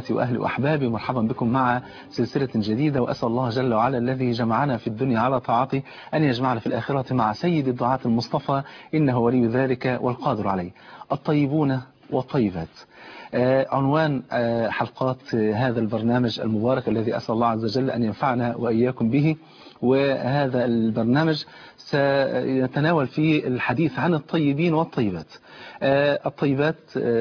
أخواتي وأهلي وأحبابي مرحبا بكم مع سلسلة جديدة وأسأل الله جل وعلا الذي جمعنا في الدنيا على طاعته أن يجمعنا في الآخرة مع سيد الدعاة المصطفى إنه ولي ذلك والقادر عليه الطيبون والطيبات آه عنوان آه حلقات آه هذا البرنامج المبارك الذي أسأل الله عز وجل أن ينفعنا وإياكم به وهذا البرنامج سيتناول فيه الحديث عن الطيبين والطيبات الطيبات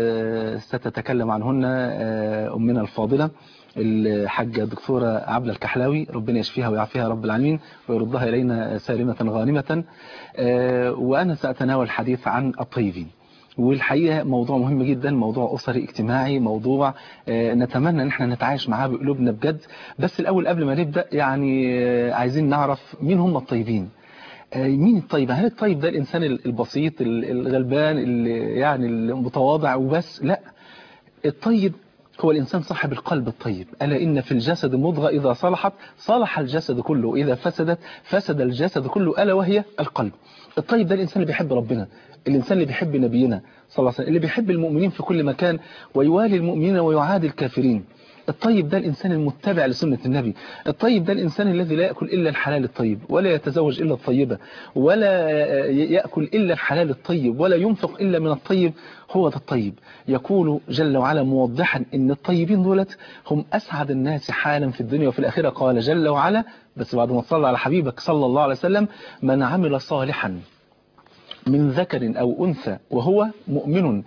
ستتكلم عنهن أمنا الفاضلة الحاجة الدكتورة عبلة الكحلاوي ربنا يشفيها ويعافيها رب العالمين ويردها إلينا سالمة غانمة وأنا سأتناول الحديث عن الطيبين والحقيقة موضوع مهم جدا موضوع أسري اجتماعي موضوع نتمنى ان احنا نتعايش معاه بقلوبنا بجد بس الأول قبل ما نبدأ يعني عايزين نعرف مين هم الطيبين مين الطيب هل الطيب ده الإنسان البسيط الغلبان اللي يعني المتواضع وبس لا الطيب هو الإنسان صاحب القلب الطيب ألا إن في الجسد مضغة إذا صلحت صلح الجسد كله إذا فسدت فسد الجسد كله ألا وهي القلب الطيب ده الإنسان اللي بيحب ربنا الإنسان اللي بيحب نبينا صلى الله عليه وسلم اللي بيحب المؤمنين في كل مكان ويوالي المؤمنين ويعادي الكافرين الطيب ده الإنسان المتبع لسنة النبي الطيب ده الإنسان الذي لا يأكل إلا الحلال الطيب ولا يتزوج إلا الطيبة ولا يأكل إلا الحلال الطيب ولا ينفق إلا من الطيب هو ده الطيب يقول جل وعلا موضحا إن الطيبين دولت هم أسعد الناس حالا في الدنيا وفي الآخرة قال جل وعلا بس بعد ما تصلى على حبيبك صلى الله عليه وسلم من عمل صالحا من ذكر أو أنثى وهو مؤمن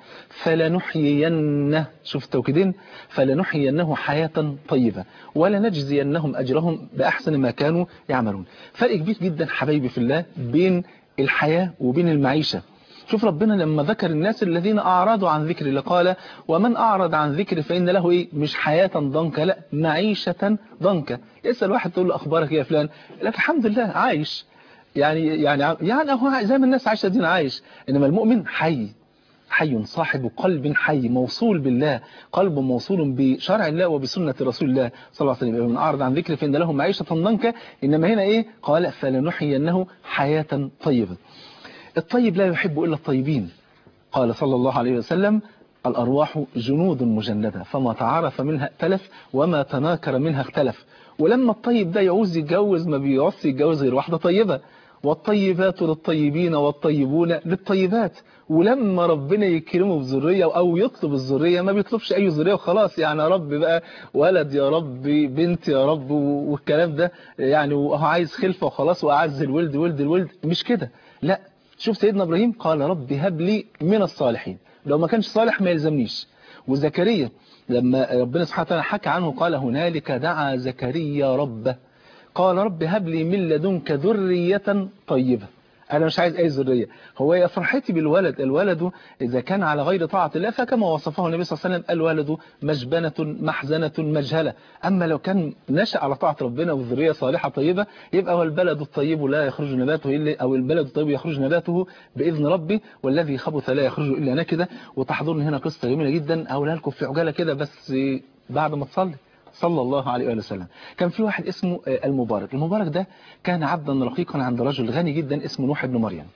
فلنحيينه شوف التوكيدين فلنحيينه حياة طيبة ولنجزينهم أجرهم بأحسن ما كانوا يعملون فرق كبير جدا حبايبي في الله بين الحياة وبين المعيشة شوف ربنا لما ذكر الناس الذين أعرضوا عن ذكر اللي قال ومن أعرض عن ذكر فإن له إيه مش حياة ضنكة لا معيشة ضنكة يسأل واحد تقول له أخبارك يا فلان لك الحمد لله عايش يعني يعني يعني هو زي ما الناس عايشه دين عايش انما المؤمن حي حي صاحب قلب حي موصول بالله قلب موصول بشرع الله وبسنة رسول الله صلى الله عليه وسلم من أعرض عن ذكر فإن له معيشة ضنكا إنما هنا إيه قال فلنحيينه حياة طيبة الطيب لا يحب إلا الطيبين قال صلى الله عليه وسلم الأرواح جنود مجندة فما تعارف منها ائتلف وما تناكر منها اختلف ولما الطيب ده يعوز يتجوز ما بيعوزش يتجوز غير واحدة طيبة والطيبات للطيبين والطيبون للطيبات ولما ربنا يكرمه بذرية أو يطلب الذرية ما بيطلبش أي ذرية وخلاص يعني يا رب بقى ولد يا رب بنت يا رب والكلام ده يعني وهو عايز خلفة وخلاص وأعز الولد ولد الولد مش كده لا شوف سيدنا إبراهيم قال رب هب لي من الصالحين لو ما كانش صالح ما يلزمنيش وزكريا لما ربنا سبحانه وتعالى حكى عنه قال هنالك دعا زكريا ربه قال رب هب لي من لدنك ذرية طيبة أنا مش عايز أي ذرية هو يا فرحتي بالولد الولد إذا كان على غير طاعة الله فكما وصفه النبي صلى الله عليه وسلم الولد مجبنة محزنة مجهلة أما لو كان نشأ على طاعة ربنا والذرية صالحة طيبة يبقى والبلد الطيب لا يخرج نباته إلا أو البلد الطيب يخرج نباته بإذن ربي والذي خبث لا يخرج إلا نكدة وتحضرني هنا قصة جميلة جدا أقولها لكم في عجالة كده بس بعد ما تصلي صلى الله عليه وآله وسلم كان في واحد اسمه المبارك المبارك ده كان عبدا رقيقا عند رجل غني جدا اسمه نوح بن مريم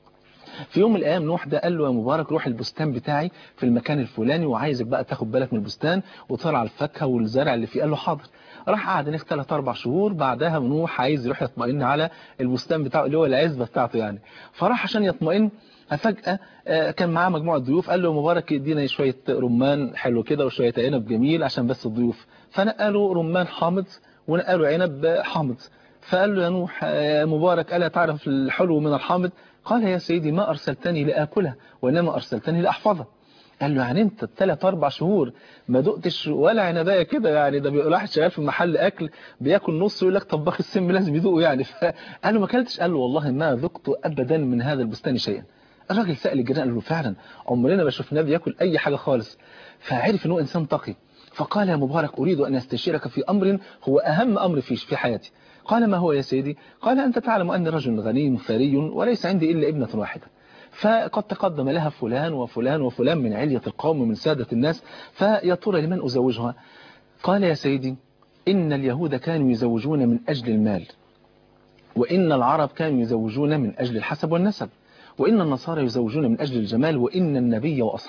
في يوم من الايام نوح ده قال له يا مبارك روح البستان بتاعي في المكان الفلاني وعايزك بقى تاخد بالك من البستان وترعى الفاكهه والزرع اللي فيه قال له حاضر راح قعد هناك ثلاث اربع شهور بعدها نوح عايز يروح يطمئن على البستان بتاعه اللي هو العزبه بتاعته يعني فراح عشان يطمئن فجأة كان معاه مجموعة ضيوف قال له مبارك ادينا شوية رمان حلو كده وشوية عنب جميل عشان بس الضيوف فنقلوا رمان حامض ونقلوا عنب حامض فقال له يا نوح يا مبارك ألا تعرف الحلو من الحامض قال يا سيدي ما أرسلتني لآكله وإنما أرسلتني لأحفظه قال له يعني انت الثلاث اربع شهور ما دقتش ولا عنبايه كده يعني ده بيقول واحد شغال في محل اكل بياكل نص يقول لك طباخ السم لازم يدوقه يعني فقال له ما اكلتش قال له والله ما ذقت ابدا من هذا البستان شيئا الراجل سأل الجيران قال له فعلا عمرنا ما شفناه بياكل اي حاجه خالص فعرف ان هو انسان تقي فقال يا مبارك اريد ان استشيرك في امر هو اهم امر في في حياتي قال ما هو يا سيدي قال انت تعلم ان رجل غني ثري وليس عندي الا ابنه واحده فقد تقدم لها فلان وفلان وفلان من علية القوم ومن سادة الناس فيا ترى لمن أزوجها قال يا سيدي إن اليهود كانوا يزوجون من أجل المال وإن العرب كانوا يزوجون من أجل الحسب والنسب وإن النصارى يزوجون من أجل الجمال وإن النبي وأصحابه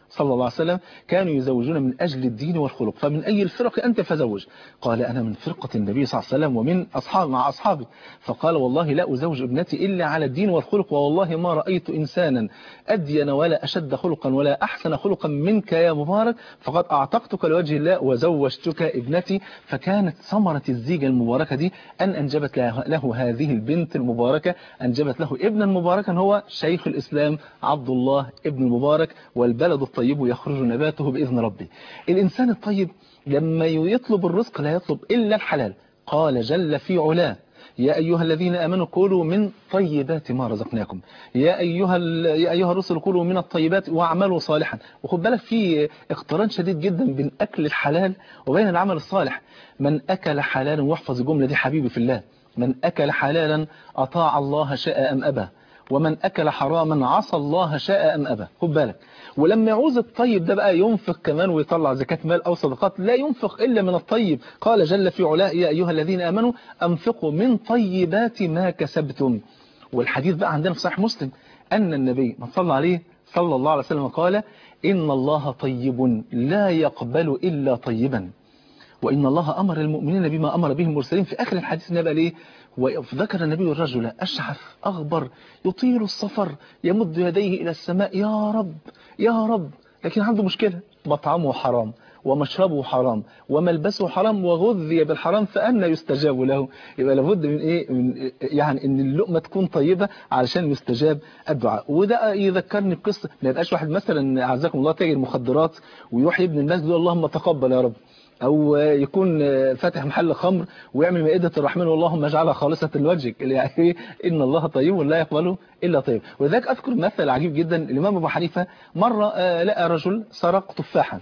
صلى الله عليه وسلم كانوا يزوجون من أجل الدين والخلق فمن أي الفرق أنت فزوج قال أنا من فرقة النبي صلى الله عليه وسلم ومن أصحاب مع أصحابي فقال والله لا أزوج ابنتي إلا على الدين والخلق والله ما رأيت إنسانا أدين ولا أشد خلقا ولا أحسن خلقا منك يا مبارك فقد أعتقتك لوجه الله وزوجتك ابنتي فكانت ثمرة الزيجة المباركة دي أن أنجبت له هذه البنت المباركة أنجبت له ابنا مباركا هو شيخ الإسلام عبد الله ابن المبارك والبلد الطيب يخرج نباته بإذن ربه الإنسان الطيب لما يطلب الرزق لا يطلب إلا الحلال قال جل في علاه يا أيها الذين آمنوا كلوا من طيبات ما رزقناكم يا أيها يا أيها الرسل كلوا من الطيبات واعملوا صالحا وخد بالك في اقتران شديد جدا بين أكل الحلال وبين العمل الصالح من أكل حلالا واحفظ الجملة دي حبيبي في الله من أكل حلالا أطاع الله شاء أم أبى ومن أكل حراما عصى الله شاء أم أبى خد بالك ولما يعوز الطيب ده بقى ينفق كمان ويطلع زكاة مال أو صدقات لا ينفق إلا من الطيب قال جل في علاه يا أيها الذين آمنوا أنفقوا من طيبات ما كسبتم والحديث بقى عندنا في صحيح مسلم أن النبي ما صلى عليه صلى الله عليه وسلم قال إن الله طيب لا يقبل إلا طيبا وإن الله أمر المؤمنين بما أمر به المرسلين في آخر الحديث نبقى ليه وذكر النبي الرجل أشعث أغبر يطيل السفر يمد يديه إلى السماء يا رب يا رب لكن عنده مشكلة مطعمه حرام ومشربه حرام وملبسه حرام وغذي بالحرام فأنا يستجاب له يبقى لابد من إيه من يعني إن اللقمة تكون طيبة علشان يستجاب الدعاء وده يذكرني بقصة ما يبقاش واحد مثلا أعزكم الله تاجر مخدرات ويروح يبني المسجد اللهم تقبل يا رب او يكون فاتح محل خمر ويعمل مائدة الرحمن اللهم اجعلها خالصة لوجهك يعني ان الله طيب لا يقبله الا طيب ولذلك اذكر مثل عجيب جدا الامام ابو حنيفة مرة لقى رجل سرق تفاحا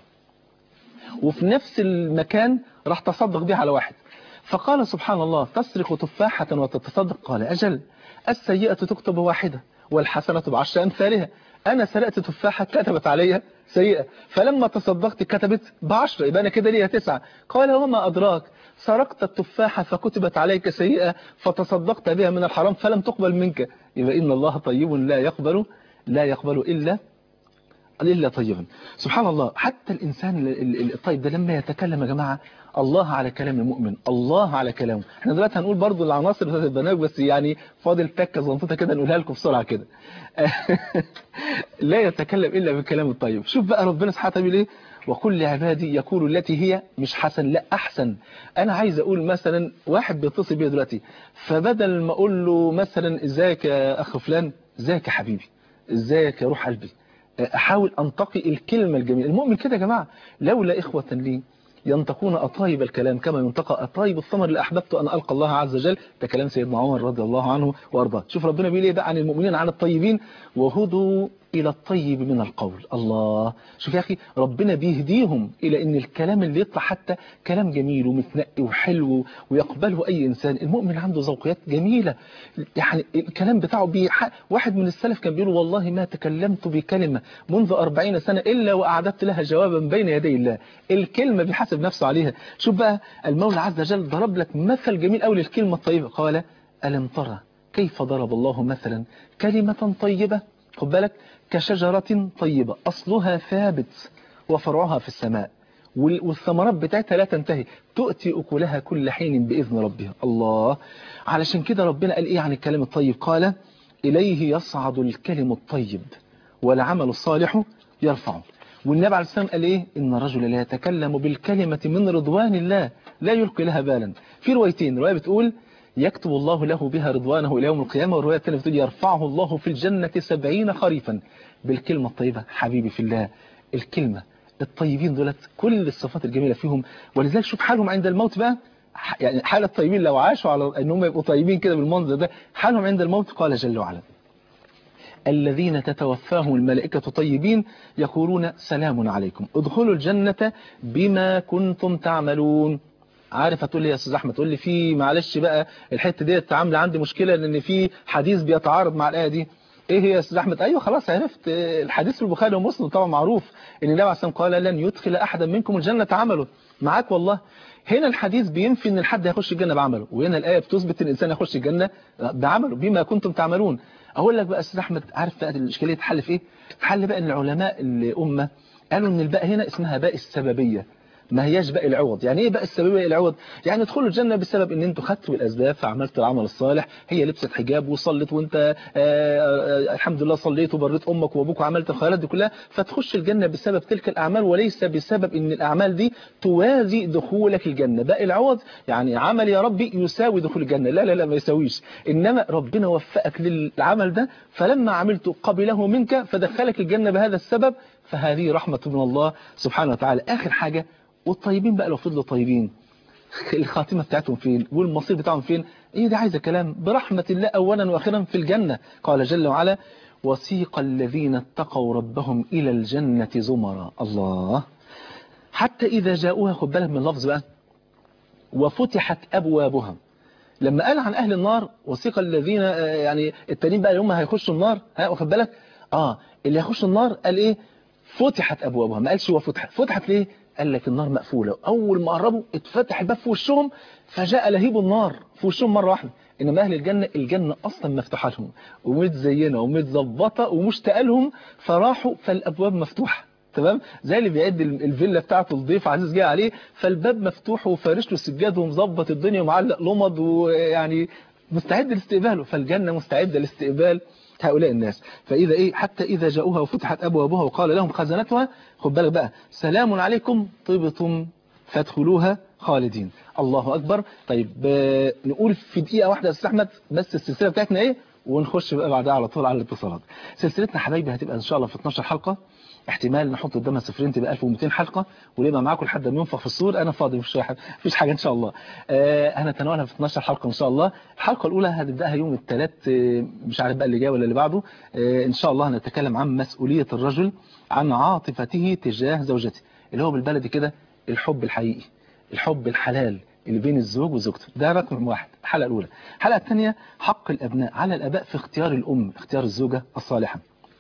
وفي نفس المكان راح تصدق بها على واحد فقال سبحان الله تسرق تفاحة وتتصدق قال أجل السيئة تكتب واحدة والحسنة بعشر أمثالها أنا سرقت تفاحة كتبت عليها سيئة فلما تصدقت كتبت بعشرة يبقى أنا كده ليها تسعة قال وما أدراك سرقت التفاحة فكتبت عليك سيئة فتصدقت بها من الحرام فلم تقبل منك يبقى إن الله طيب لا يقبل لا يقبل إلا إلا طيبا سبحان الله حتى الإنسان الطيب ده لما يتكلم يا جماعة الله على كلام المؤمن الله على كلامه احنا دلوقتي هنقول برضو العناصر بتاعت البرنامج بس يعني فاضل تكه زنطوطه كده نقولها لكم بسرعه كده لا يتكلم الا بالكلام الطيب شوف بقى ربنا سبحانه وتعالى ايه وكل عبادي يقول التي هي مش حسن لا احسن انا عايز اقول مثلا واحد بيتصل بيا دلوقتي فبدل ما اقول له مثلا ازيك يا اخ فلان ازيك يا حبيبي ازيك يا روح قلبي احاول انتقي الكلمه الجميله المؤمن كده يا جماعه لولا اخوه لي ينتقون أطايب الكلام كما ينتقى أطايب الثمر اللي أحببت أن ألقى الله عز وجل ده كلام سيدنا عمر رضي الله عنه وأرضاه شوف ربنا بيقول إيه بقى عن المؤمنين عن الطيبين وهدوا إلى الطيب من القول الله شوف يا أخي ربنا بيهديهم إلى أن الكلام اللي يطلع حتى كلام جميل ومتنقي وحلو ويقبله أي إنسان المؤمن عنده ذوقيات جميلة يعني الكلام بتاعه بيح... واحد من السلف كان بيقول والله ما تكلمت بكلمة منذ أربعين سنة إلا وأعددت لها جوابا بين يدي الله الكلمة بيحاسب نفسه عليها شوف بقى المولى عز وجل ضرب لك مثل جميل أوي للكلمة الطيبة قال ألم ترى كيف ضرب الله مثلا كلمة طيبة خد بالك كشجرة طيبة أصلها ثابت وفرعها في السماء والثمرات بتاعتها لا تنتهي تؤتي أكلها كل حين بإذن ربها الله علشان كده ربنا قال إيه عن الكلام الطيب قال إليه يصعد الكلم الطيب والعمل الصالح يرفعه والنبي عليه السلام قال إيه إن الرجل لا يتكلم بالكلمة من رضوان الله لا يلقي لها بالا في روايتين رواية بتقول يكتب الله له بها رضوانه إلى يوم القيامة والرواية الثانية بتقول يرفعه الله في الجنة سبعين خريفا بالكلمة الطيبة حبيبي في الله الكلمة الطيبين دولت كل الصفات الجميلة فيهم ولذلك شوف حالهم عند الموت بقى يعني حال الطيبين لو عاشوا على أنهم يبقوا طيبين كده بالمنظر ده حالهم عند الموت قال جل وعلا الذين تتوفاهم الملائكة طيبين يقولون سلام عليكم ادخلوا الجنة بما كنتم تعملون عارف هتقول لي يا استاذ احمد تقول لي في معلش بقى الحته ديت عامله عندي مشكله لان في حديث بيتعارض مع الايه دي ايه هي يا استاذ احمد ايوه خلاص عرفت الحديث في البخاري ومسلم طبعا معروف ان النبي عليه الصلاه قال لن يدخل احدا منكم الجنه عمله معاك والله هنا الحديث بينفي ان الحد هيخش الجنه بعمله وهنا الايه بتثبت ان الانسان يخش الجنه بعمله بما كنتم تعملون اقول لك بقى استاذ احمد عارف بقى الاشكاليه تحل في ايه تحل بقى ان العلماء الامه قالوا ان الباء هنا اسمها باء السببية ما هياش باء العوض يعني ايه باء السببية العوض يعني ادخلوا الجنة بسبب ان انتوا خدتوا الاسباب فعملتوا العمل الصالح هي لبست حجاب وصلت وانت آآ آآ الحمد لله صليت وبريت امك وابوك وعملت الخيرات دي كلها فتخش الجنة بسبب تلك الاعمال وليس بسبب ان الاعمال دي توازي دخولك الجنة باء العوض يعني عمل يا ربي يساوي دخول الجنة لا لا لا ما يساويش انما ربنا وفقك للعمل ده فلما عملته قبله منك فدخلك الجنة بهذا السبب فهذه رحمة من الله سبحانه وتعالى آخر حاجة والطيبين بقى لو فضلوا طيبين الخاتمة بتاعتهم فين والمصير بتاعهم فين ايه دي عايزة كلام برحمة الله أولا وأخيرا في الجنة قال جل وعلا وسيق الذين اتقوا ربهم إلى الجنة زمرا الله حتى إذا جاءوها خد بالك من اللفظ بقى وفتحت أبوابها لما قال عن أهل النار وسيق الذين يعني التانيين بقى اللي هم هيخشوا النار ها واخد بالك اه اللي هيخشوا النار قال ايه فتحت أبوابها ما قالش وفتحت فتحت ليه قال لك النار مقفولة أول ما قربوا اتفتح الباب في وشهم فجاء لهيب النار في وشهم مرة واحدة إنما أهل الجنة الجنة أصلا مفتوحة لهم ومتزينة ومتظبطة ومشتاقة لهم فراحوا فالأبواب مفتوحة تمام زي اللي بيعد الفيلا بتاعته الضيف عزيز جاي عليه فالباب مفتوح وفارش له السجاد ومظبط الدنيا ومعلق لمض ويعني مستعد لاستقباله فالجنة مستعدة لاستقبال هؤلاء الناس فإذا إيه حتى إذا جاءوها وفتحت أبوابها وقال لهم خزنتها خد بالك بقى سلام عليكم طبتم فادخلوها خالدين الله أكبر طيب نقول في دقيقة واحدة يا أستاذ أحمد بس السلسلة بتاعتنا إيه ونخش بقى بعدها على طول على الاتصالات سلسلتنا حبايبي هتبقى إن شاء الله في 12 حلقة احتمال نحط قدامها صفرين تبقى 1200 حلقة ونبقى معاكم لحد ما ينفخ في الصور انا فاضي مفيش حاجه مفيش حاجه ان شاء الله آه هنتناولها في 12 حلقه ان شاء الله الحلقه الاولى هنبداها يوم الثلاث آه مش عارف بقى اللي جاي ولا اللي بعده آه ان شاء الله هنتكلم عن مسؤوليه الرجل عن عاطفته تجاه زوجته اللي هو بالبلدي كده الحب الحقيقي الحب الحلال اللي بين الزوج وزوجته ده رقم واحد الحلقه الاولى الحلقه الثانيه حق الابناء على الاباء في اختيار الام اختيار الزوجه الصالحه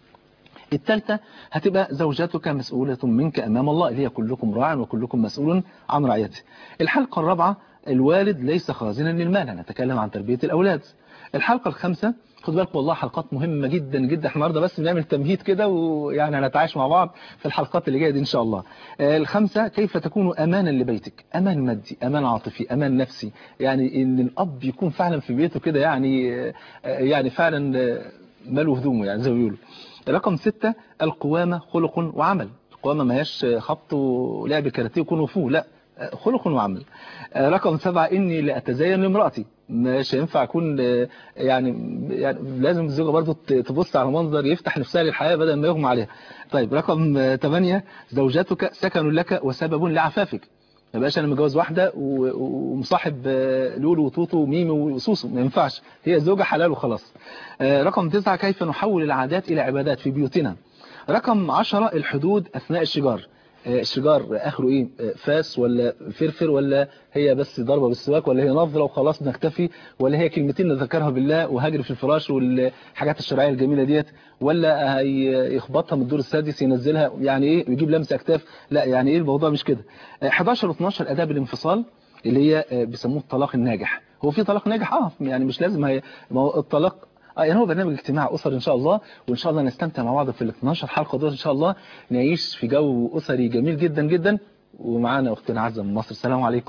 الثالثة هتبقى زوجتك مسؤولة منك أمام الله اللي هي كلكم راع وكلكم مسؤول عن رعيته الحلقة الرابعة الوالد ليس خازنا للمال هنتكلم عن تربية الأولاد الحلقة الخامسة خد بالك والله حلقات مهمة جدا جدا احنا النهارده بس بنعمل تمهيد كده ويعني هنتعايش مع بعض في الحلقات اللي جايه دي ان شاء الله. الخامسة كيف تكون امانا لبيتك، امان مادي، امان عاطفي، امان نفسي، يعني ان الاب يكون فعلا في بيته كده يعني يعني فعلا ماله هدومه يعني زي ما بيقولوا. رقم ستة القوامة خلق وعمل القوامة ما هيش خبط ولعب كاراتيه وكون فو لا خلق وعمل رقم سبعة إني لا أتزين لامرأتي مش هينفع أكون يعني, يعني لازم الزوجة برضو تبص على منظر يفتح نفسها للحياة بدل ما يغمى عليها طيب رقم ثمانية زوجتك سكن لك وسبب لعفافك ما بقاش انا متجوز واحده ومصاحب لولو وطوطو وميمي وسوسو ما ينفعش هي زوجه حلال وخلاص رقم تسعة كيف نحول العادات الى عبادات في بيوتنا رقم عشرة الحدود اثناء الشجار الشجار اخره ايه فاس ولا فرفر ولا هي بس ضربه بالسواك ولا هي نظره وخلاص بنكتفي ولا هي كلمتين نذكرها بالله وهاجر في الفراش والحاجات الشرعيه الجميله ديت ولا هيخبطها من الدور السادس ينزلها يعني ايه ويجيب لمس اكتاف لا يعني ايه الموضوع مش كده 11 و12 اداب الانفصال اللي هي بيسموه الطلاق الناجح هو في طلاق ناجح اه يعني مش لازم هي ما هو الطلاق اه يعني هو برنامج اجتماع اسري ان شاء الله وان شاء الله نستمتع مع بعض في ال 12 حلقه دول ان شاء الله نعيش في جو اسري جميل جدا جدا ومعانا اختنا عزه من مصر السلام عليكم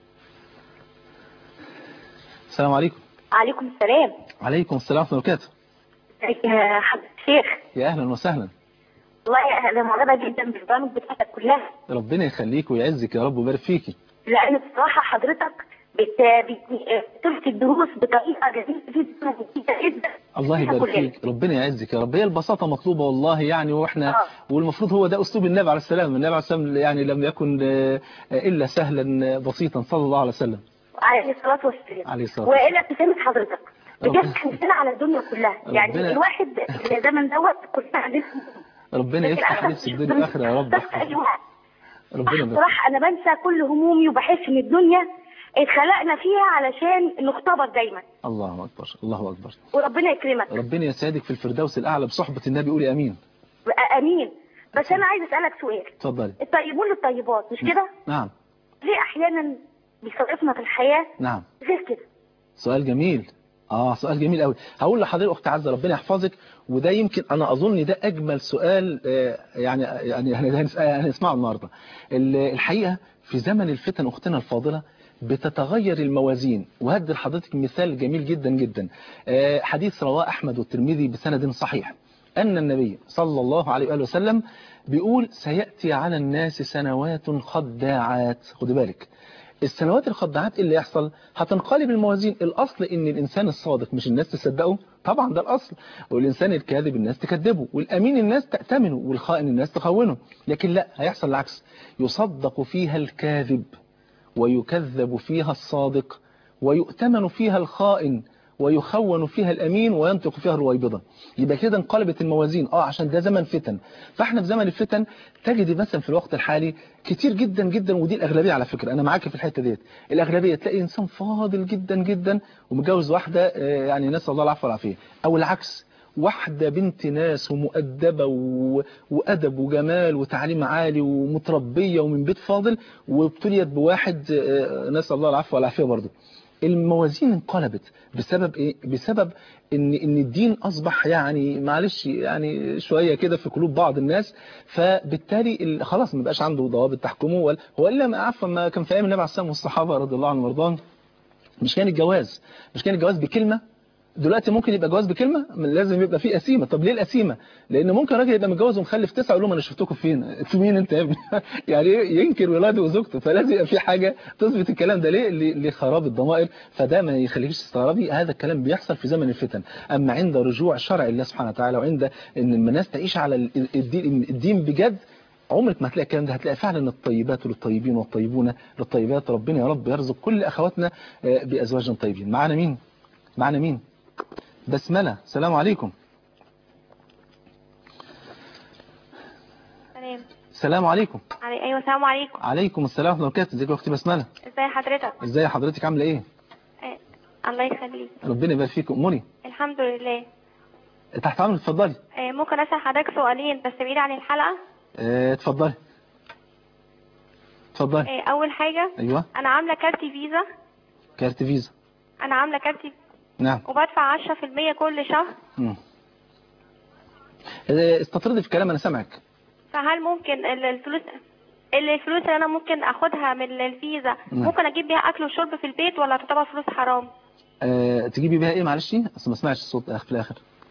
السلام عليكم عليكم السلام عليكم السلام ورحمه الله وبركاته ازيك يا حضرة الشيخ يا اهلا وسهلا والله انا معجبه جدا بالبرامج بتاعتك كلها ربنا يخليك ويعزك يا رب ويبارك فيكي لان بصراحه حضرتك بت... بت... بتلقي الدروس بطريقه جميله جدا ومفيده جدا الله يبارك فيك ربنا يعزك يا رب هي البساطه مطلوبه والله يعني واحنا آه. والمفروض هو ده اسلوب النبي عليه السلام النبي عليه السلام يعني لم يكن الا سهلا بسيطا صلى الله عليه وسلم عليه الصلاه والسلام عليه الصلاه والى ابتسامه حضرتك بجد حنسنا على الدنيا كلها يعني ربنا- الواحد في الزمن دوت كلنا عندنا ربنا يفتح عليك في الدنيا والاخره يا رب بس أيوة. ربنا يبارك بصراحة أنا بنسى كل همومي وبحس إن الدنيا اتخلقنا فيها علشان نختبر دايما الله اكبر الله اكبر وربنا يكرمك ربنا يسعدك في الفردوس الاعلى بصحبه النبي قولي امين امين بس انا عايز اسالك سؤال اتفضلي الطيبون للطيبات مش كده نعم ليه احيانا بيصرفنا في الحياه نعم غير كده سؤال جميل اه سؤال جميل قوي هقول لحضرتك اخت عزه ربنا يحفظك وده يمكن انا اظن ده اجمل سؤال آه، يعني يعني هنسأل- هنسمعه النهارده ال- الحقيقه في زمن الفتن اختنا الفاضله بتتغير الموازين وهدي لحضرتك مثال جميل جدا جدا آه، حديث رواه احمد والترمذي بسند صحيح ان النبي صلى الله عليه واله وسلم بيقول سياتي على الناس سنوات خداعات خد بالك السنوات الخداعات إيه اللي يحصل هتنقلب الموازين الاصل ان الانسان الصادق مش الناس تصدقه طبعا ده الاصل والانسان الكاذب الناس تكذبه والامين الناس تأتمنه والخائن الناس تخونه لكن لا هيحصل العكس يصدق فيها الكاذب ويكذب فيها الصادق ويؤتمن فيها الخائن ويخون فيها الأمين وينطق فيها الرويبضة يبقى كده انقلبت الموازين اه عشان ده زمن فتن فاحنا في زمن الفتن تجد مثلا في الوقت الحالي كتير جدا جدا ودي الأغلبية على فكرة أنا معاك في الحتة ديت الأغلبية تلاقي إنسان فاضل جدا جدا ومتجوز واحدة آه، يعني نسأل الله العفو والعافية أو العكس واحدة بنت ناس ومؤدبة و... وأدب وجمال وتعليم عالي ومتربية ومن بيت فاضل وابتليت بواحد آه، نسأل الله العفو والعافية برضه الموازين انقلبت بسبب ايه بسبب ان ان الدين اصبح يعني معلش يعني شويه كده في قلوب بعض الناس فبالتالي ال- خلاص ما بقاش عنده ضوابط تحكمه ولا هو الا ما عفوا ما كان في ايام النبي عليه الصلاه والسلام والصحابه رضي الله عنهم وارضاهم مش كان الجواز مش كان الجواز بكلمه دلوقتي ممكن يبقى جواز بكلمه لازم يبقى فيه قسيمه طب ليه القسيمه لان ممكن راجل يبقى متجوز ومخلف تسعه يقول لهم انا شفتكم فين انتوا مين انت يا ابني يعني إيه؟ ينكر ولاده وزوجته فلازم يبقى في حاجه تثبت الكلام ده ليه ل- لخراب الضمائر فده ما يخليكش تستغربي هذا الكلام بيحصل في زمن الفتن اما عند رجوع شرع الله سبحانه وتعالى وعند ان الناس تعيش على ال- الدين الدين بجد عمرك ما هتلاقي الكلام ده هتلاقي فعلا الطيبات للطيبين والطيبون للطيبات ربنا يا رب يرزق كل اخواتنا آه، بازواج طيبين معانا مين معانا مين بسملة السلام عليكم سلام السلام عليكم علي... ايوه السلام عليكم عليكم السلام ورحمة الله وبركاته ازيك يا اختي بسملة ازي حضرتك ازاي حضرتك عاملة ايه آه، الله يخليك ربنا يبارك فيك اموري الحمد لله تحت امرك اتفضلي آه، ممكن اسال حضرتك سؤالين بس بعيد عن الحلقه اه، اتفضلي اتفضلي آه، اول حاجه ايوه انا عامله كارت فيزا كارت فيزا انا عامله كارت نعم وبدفع 10% كل شهر مم. اه، استطردي في الكلام انا سامعك فهل ممكن ال- الفلوس ال- الفلوس اللي انا ممكن اخدها من الفيزا نعم. ممكن اجيب بيها اكل وشرب في البيت ولا تعتبر فلوس حرام اه، تجيبي بيها ايه معلش اصل ما سمعتش الصوت اخ في الاخر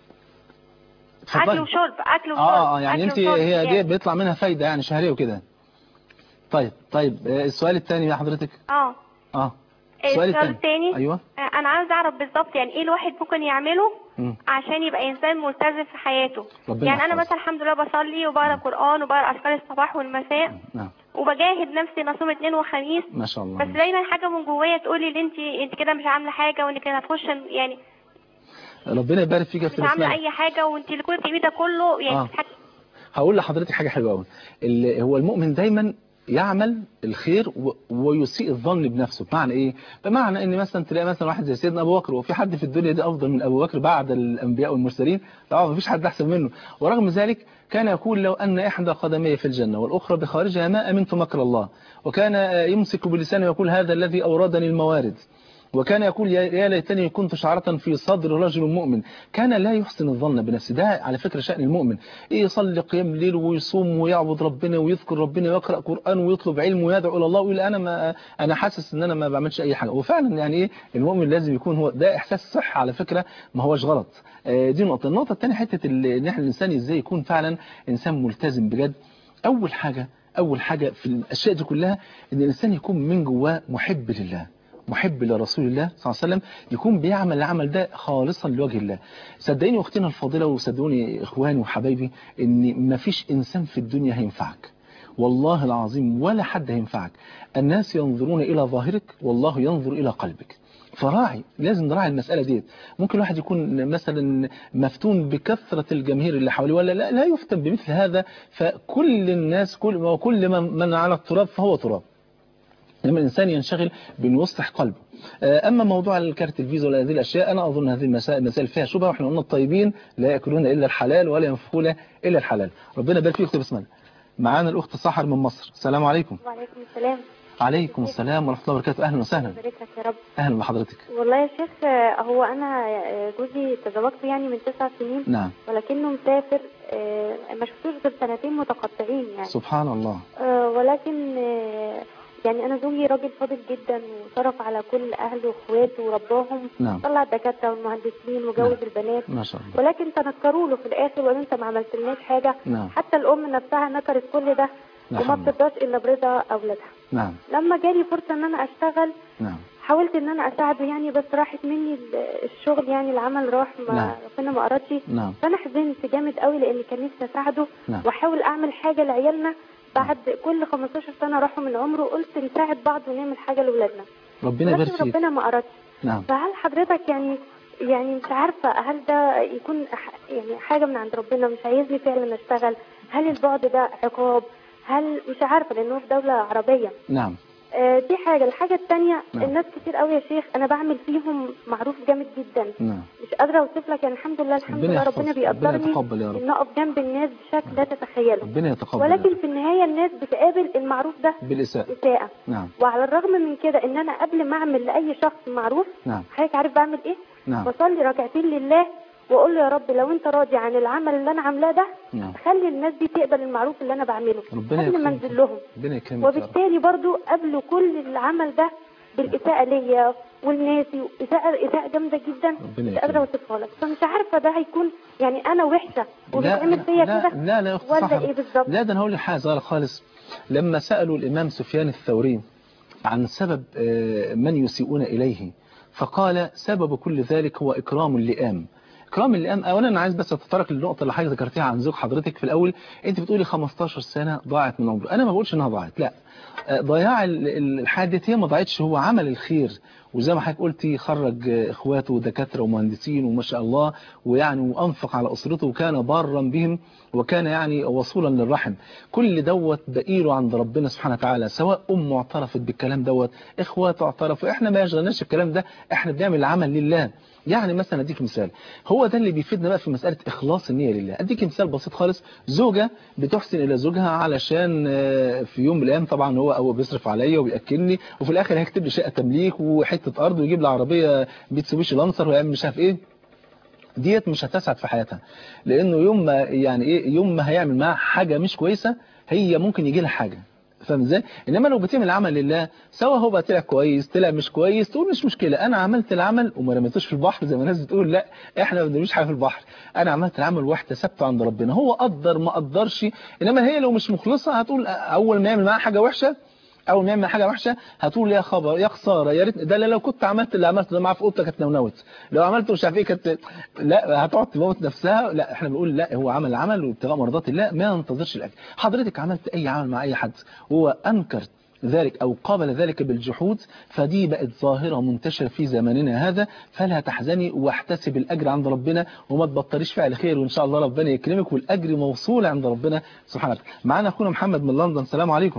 اكل اتفضلي وشرب اكل وشرب اه اه يعني أكل انت وشرب هي يعني. دي بيطلع منها فايدة يعني شهرية وكده طيب طيب اه، السؤال الثاني يا حضرتك اه اه السؤال الثاني ايوه آه، انا عاوز اعرف بالظبط يعني ايه الواحد ممكن يعمله مم. عشان يبقى انسان ملتزم في حياته ربنا يعني انا يحفظك. مثلا الحمد لله بصلي وبقرا قران وبقرا اذكار الصباح والمساء نعم وبجاهد نفسي ان اصوم اثنين وخميس ما شاء الله بس دايما حاجه من جوايا تقولي ان انت انت كده مش عامله حاجه وانك هتخش يعني ربنا يبارك فيك يا مش اختي عامله بسمة اي حاجه وانت اللي كنت بتعمليه ده كله يعني آه. حاجة هقول لحضرتك حاجة حلوة قوي ال- هو المؤمن دايما يعمل الخير و- ويسيء الظن بنفسه بمعنى ايه بمعنى ان مثلا تلاقي مثلا واحد زي سيدنا ابو بكر وفي حد في الدنيا دي افضل من ابو بكر بعد الانبياء والمرسلين طبعا مفيش حد احسن منه ورغم ذلك كان يقول لو ان احدى قدمي في الجنه والاخرى بخارجها ما امنت مكر الله وكان آه، يمسك بلسانه ويقول هذا الذي اوردني الموارد وكان يقول يا يا ليتني كنت شعرة في صدر رجل مؤمن كان لا يحسن الظن بنفسه ده على فكرة شأن المؤمن إيه يصلي قيام ليل ويصوم ويعبد ربنا ويذكر ربنا ويقرأ قرآن ويطلب علم ويدعو إلى الله ويقول أنا ما أنا حاسس إن أنا ما بعملش أي حاجة وفعلا يعني إيه المؤمن لازم يكون هو ده إحساس صح على فكرة ما هوش غلط آه، دي نقطة النقطة الثانية حتة ال- إن إحنا الإنسان إزاي يكون فعلا إنسان ملتزم بجد أول حاجة أول حاجة في الأشياء دي كلها إن الإنسان يكون من جواه محب لله محب لرسول الله صلى الله عليه وسلم يكون بيعمل العمل ده خالصا لوجه الله صدقيني اختنا الفاضله وصدقوني اخواني وحبايبي ان مفيش انسان في الدنيا هينفعك والله العظيم ولا حد هينفعك الناس ينظرون الى ظاهرك والله ينظر الى قلبك فراعي لازم نراعي المسألة ديت ممكن الواحد يكون مثلا مفتون بكثرة الجماهير اللي حواليه ولا لا, لا يفتن بمثل هذا فكل الناس كل وكل من, من على التراب فهو تراب لما الإنسان ينشغل بأنه يصلح قلبه آه، أما موضوع الكارت الفيزا ولا هذه الأشياء أنا أظن هذه المسائل مسائل فيها شبهة وإحنا قلنا الطيبين لا يأكلون إلا الحلال ولا ينفقون إلا الحلال ربنا يبارك فيك أختي بسمة معانا الأخت سحر من مصر السلام عليكم وعليكم السلام عليكم السلام ورحمة الله وبركاته أهلا وسهلا بارك لك يا رب أهلا بحضرتك والله يا شيخ آه، هو انا آه، جوزي تزوجت يعني من تسع سنين نعم ولكنه مسافر آه، ما شفتوش غير سنتين متقطعين يعني سبحان الله آه، ولكن آه، يعني انا زوجي راجل فاضل جدا وصرف على كل اهله واخواته ورباهم نعم طلع الدكاتره والمهندسين وجوز نعم. البنات ما شاء الله ولكن تنكروا له في الاخر وقالوا انت ما عملتلناش حاجه نعم حتى الام نفسها نكرت كل ده لا وما حول ولا- بترضاش الا برضا اولادها نعم لما جالي فرصه ان انا اشتغل نعم حاولت ان انا اساعده يعني بس راحت مني ال- الشغل يعني العمل راح نعم. ما ربنا ما ارادش نعم فانا حزنت جامد قوي لان كان نفسي اساعده نعم. واحاول اعمل حاجه لعيالنا بعد كل 15 سنه راحوا من عمره قلت نساعد بعض ونعمل حاجه لاولادنا ربنا يبارك ولكن فيك ربنا ما ارادش نعم فهل حضرتك يعني يعني مش عارفه هل ده يكون ح- يعني حاجه من عند ربنا مش عايزني فعلا اشتغل هل البعد ده عقاب هل مش عارفه لانه في دوله عربيه نعم آه، دي حاجة الحاجة التانية نعم. الناس كتير قوي يا شيخ أنا بعمل فيهم معروف جامد جدا نعم مش قادرة أوصف لك يعني الحمد لله الحمد ربنا لله يحفظ ربنا ربنا بيقدرني يتقبل يا رب إن أقف جنب الناس بشكل لا تتخيله ربنا يتقبل يا ولكن رب. في النهاية الناس بتقابل المعروف ده بالإساءة إساءة نعم وعلى الرغم من كده إن أنا قبل ما أعمل لأي شخص معروف نعم حضرتك عارف بعمل إيه؟ نعم بصلي ركعتين لله وأقول له يا رب لو أنت راضي عن العمل اللي أنا عاملاه ده نعم خلي الناس دي تقبل المعروف اللي أنا بعمله ربنا قبل ما يكرمك. أنزل لهم ربنا يكرمك يا رب وبالتالي برضو قبلوا كل العمل ده بالإساءة ليا والناس إساءة إساءة جامدة جدا ربنا مش قادرة يكرمك أوصفها لك فمش عارفة ده هيكون يعني أنا وحشة لا وبيتعمل فيا لا كده لا لا يا أخت ولا سحر. إيه بالظبط؟ لا ده أنا هقول لك حاجة صغيرة خالص لما سألوا الإمام سفيان الثوري عن سبب آه، من يسيئون إليه فقال سبب كل ذلك هو إكرام اللئام إكرام اللئام أولا أنا عايز بس أتطرق للنقطة اللي حضرتك ذكرتيها عن زوج حضرتك في الأول أنت بتقولي 15 سنة ضاعت من عمره أنا ما بقولش إنها ضاعت لا آه، ضياع ال- ال- الحادث هي ما ضاعتش هو عمل الخير وزي ما حضرتك قلتي خرج آه، إخواته دكاترة ومهندسين وما شاء الله ويعني وأنفق على أسرته وكان بارا بهم وكان يعني وصولا للرحم كل دوت بقيله عند ربنا سبحانه وتعالى سواء أمه اعترفت بالكلام دوت إخواته اعترفوا إحنا ما يشغلناش الكلام ده إحنا بنعمل العمل لله يعني مثلا اديك مثال هو ده اللي بيفيدنا بقى في مسألة إخلاص النية لله اديك مثال بسيط خالص زوجة بتحسن إلى زوجها علشان آه، في يوم من الأيام طبعا هو هو بيصرف عليا وبيأكلني وفي الآخر هيكتب لي شقة تمليك وحتة أرض ويجيب لي عربية بيتسوبيشي لانسر ويعمل مش عارف إيه ديت مش هتسعد في حياتها لانه يوم ما يعني ايه يوم ما هيعمل معاها حاجه مش كويسه هي ممكن يجي لها حاجه فاهم ازاي انما لو بتعمل العمل لله سواء هو بقى طلع كويس طلع مش كويس تقول مش مشكله انا عملت العمل وما رميتوش في البحر زي ما الناس بتقول لا احنا ما بنرميش حاجه في البحر انا عملت العمل واحتسبته عند ربنا هو قدر ما قدرش انما هي لو مش مخلصه هتقول اول ما يعمل معاها حاجه وحشه اول ما يعمل حاجه وحشه هتقول يا خبر يا خساره يا ريت ده لو كنت عملت اللي عملته ده معاه في اوضتك كانت نونوت لو عملت مش عارف ايه كانت لا هتقعد تموت نفسها لا احنا بنقول لا هو عمل عمل وابتغاء مرضات الله ما ينتظرش الاجر حضرتك عملت اي عمل مع اي حد وهو انكر ذلك أو قابل ذلك بالجحود فدي بقت ظاهرة منتشرة في زماننا هذا فلا تحزني واحتسب الأجر عند ربنا وما تبطليش فعل خير وإن شاء الله ربنا يكرمك والأجر موصول عند ربنا سبحانه وتعالى معنا أخونا محمد من لندن السلام عليكم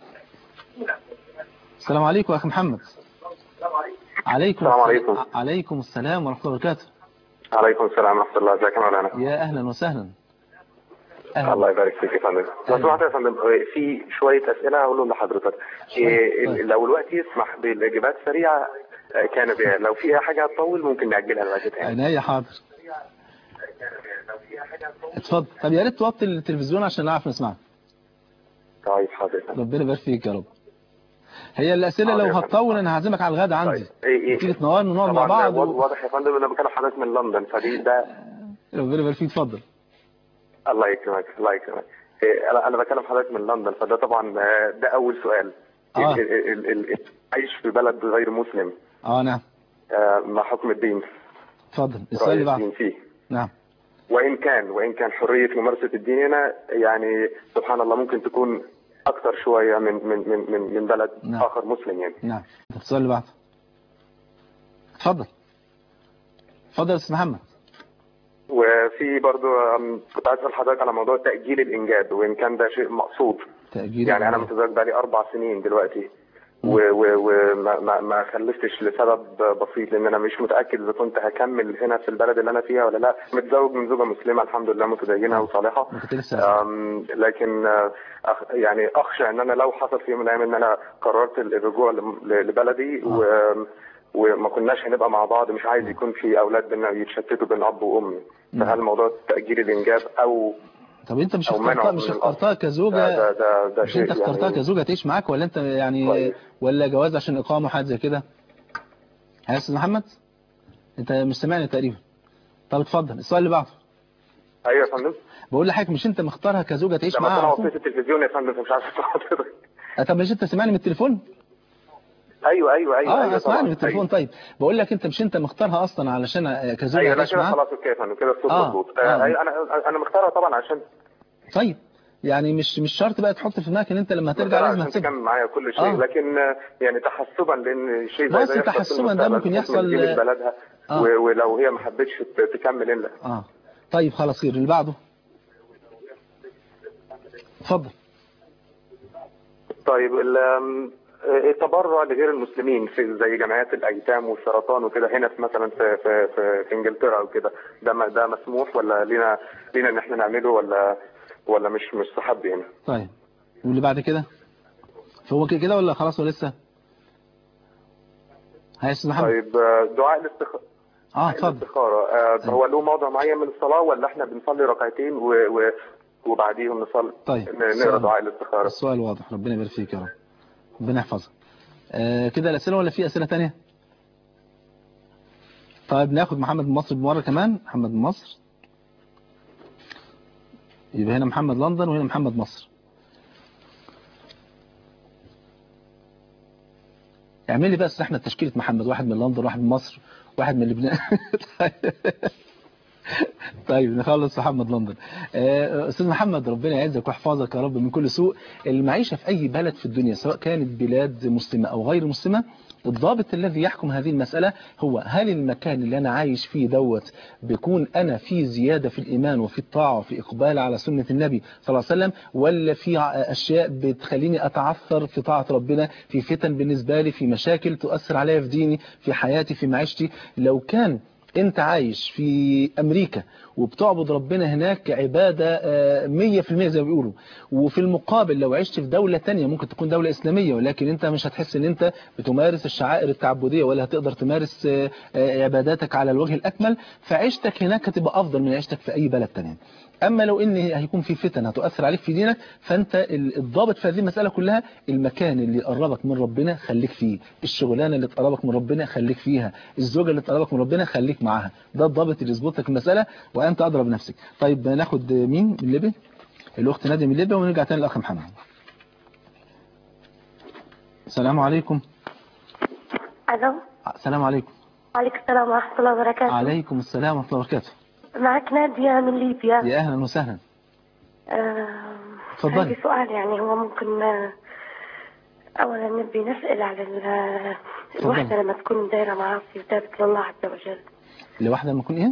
السلام عليكم يا أخي محمد عليكم السلام عليكم. عليكم السلام ورحمة الله وبركاته عليكم السلام ورحمة الله ازيك يا مولانا يا أهلا وسهلا الله يبارك فيك يا فندم لو سمحت يا فندم في شوية أسئلة هقولهم لحضرتك إيه، طيب. لو الوقت يسمح بالإجابات سريعة آه، كان بها لو فيها حاجة هتطول ممكن نأجلها لوقت تاني عينيا حاضر اتفضل طب يا ريت توطي التلفزيون عشان نعرف نسمعك طيب حاضر يا فندم. ربنا يبارك فيك يا رب هي الأسئلة حاضر لو يا فندم. هتطول أنا هعزمك على الغدا عندي طيب إيه إيه تيجي تنورنا ونقعد مع طبعاً بعض واضح- و... واضح يا فندم أنا بكلم حضرتك من لندن فدي ده ربنا يبارك فيك اتفضل الله يكرمك الله يكرمك إيه، أنا أنا بكلم حضرتك من لندن فده طبعا آه، ده أول سؤال آه. ال- ال- ال- ال- عايش في بلد غير مسلم اه نعم آه، ما حكم الدين اتفضل السؤال اللي رأي الدين بعده فيه نعم وإن كان وإن كان حرية ممارسة الدين هنا يعني سبحان الله ممكن تكون أكثر شوية من من من من, من بلد نعم. آخر مسلم يعني نعم السؤال اللي بعده اتفضل اتفضل يا استاذ محمد وفي برضو أم، كنت عايز أسأل حضرتك على موضوع تأجيل الإنجاب وإن كان ده شيء مقصود تأجيل يعني أنا الإنجاب. متزوج بقالي أربع سنين دلوقتي و و و ما ما, ما خلفتش لسبب بسيط لان انا مش متاكد اذا كنت هكمل هنا في البلد اللي انا فيها ولا لا متزوج من زوجه مسلمه الحمد لله متدينه وصالحه أنا كنت لسه هسأل. أم، لكن آه، أخ- يعني اخشى ان انا لو حصل في يوم من الايام ان انا قررت الرجوع لم- ل- لبلدي و وما كناش هنبقى مع بعض مش عايز يكون في اولاد بينا يتشتتوا بين اب وام فهل موضوع تاجيل الانجاب او طب انت مش أو منعه اخترتها من مش الأصل. اخترتها ده كزوجة ده ده, ده مش شيء انت اخترتها يعني كزوجة تعيش معاك ولا انت يعني كويس. ولا جواز عشان اقامة وحاجات زي كده يا استاذ محمد انت مش سامعني تقريبا طب اتفضل السؤال اللي بعده ايوه يا فندم بقول لحضرتك مش انت مختارها كزوجة تعيش لما معاها انا على طول؟ وطيت التلفزيون يا فندم فمش عارف اسمع حضرتك آه، طب مش انت سامعني من التليفون ايوه ايوه ايوه اه ايوه اسمعني طبعا من التليفون أيوه. طيب بقول لك انت مش انت مختارها اصلا علشان آه، كزوجة ايوه لا تعيش كده معاها خلاص اوكي يا فندم كده الصوت آه، مظبوط آه. آه. أيوة انا انا مختارها طبعا عشان طيب يعني مش مش شرط بقى تحط في دماغك ان انت لما هترجع مختارها لازم عشان هتسيبها تكمل معايا كل شيء آه. لكن آه، يعني تحسبا لان شيء زي بس ده يحصل في تحسباً ده المستقبل ممكن بحكم يحصل، دي مش بلدها آه. و- ولو هي ما حبتش ت- تكمل الا اه طيب خلاص خير اللي بعده اتفضل طيب ال- آم، آه، التبرع لغير المسلمين في زي جمعيات الايتام والسرطان وكده هنا في مثلا في في في, في انجلترا او كده ده م- ده مسموح ولا لينا لينا ان احنا نعمله ولا ولا مش مستحب هنا طيب واللي بعد كده فهو كده كده ولا خلاص ولا لسه هاي استاذ محمد طيب آه، دعاء الاستخ... اه اتفضل الاستخارة آه، هو له موضع معين من الصلاة ولا احنا بنصلي ركعتين و... و... وبعديهم نصلي طيب. ن- نقرا السؤال. دعاء الاستخارة السؤال واضح ربنا يبارك فيك يا رب ربنا يحفظك آه كده الاسئله ولا في اسئله تانية طيب ناخد محمد من مصر بمره كمان محمد من مصر يبقى هنا محمد لندن وهنا محمد مصر اعمل لي بقى استاذ احمد تشكيله محمد واحد من لندن واحد من مصر واحد من لبنان طيب نخلص محمد لندن آه، استاذ محمد ربنا يعزك ويحفظك يا رب من كل سوء المعيشه في اي بلد في الدنيا سواء كانت بلاد مسلمه او غير مسلمه الضابط الذي يحكم هذه المسألة هو هل المكان اللي أنا عايش فيه دوت بيكون أنا فيه زيادة في الإيمان وفي الطاعة وفي إقبال على سنة النبي صلى الله عليه وسلم ولا في ع- أشياء بتخليني أتعثر في طاعة ربنا في فتن بالنسبة لي في مشاكل تؤثر عليا في ديني في حياتي في معيشتي لو كان انت عايش في امريكا وبتعبد ربنا هناك عبادة آه، مية في المية زي ما بيقولوا وفي المقابل لو عشت في دولة تانية ممكن تكون دولة اسلامية ولكن انت مش هتحس ان انت بتمارس الشعائر التعبدية ولا هتقدر تمارس آه، آه، عباداتك على الوجه الاكمل فعيشتك هناك هتبقى افضل من عيشتك في اي بلد تانية اما لو ان هيكون في فتن هتؤثر عليك في دينك فانت ال- الضابط في هذه المساله كلها المكان اللي يقربك من ربنا خليك فيه الشغلانه اللي تقربك من ربنا خليك فيها الزوجه اللي تقربك من ربنا خليك معاها ده الضابط اللي يظبط لك المساله وانت ادرى بنفسك طيب ناخد مين من ليبيا الاخت ناديه من ليبيا ونرجع تاني للاخ محمد السلام عليكم الو السلام عليكم وعليكم السلام ورحمه الله وبركاته عليكم السلام ورحمه الله وبركاته معك ناديه من ليبيا يا اهلا وسهلا آه، اتفضلي. عندي سؤال يعني هو ممكن آه، اولا نبي نسال على ال- الوحده لما تكون دايره معاصي وتابت لله عز وجل لواحده لما اكون ايه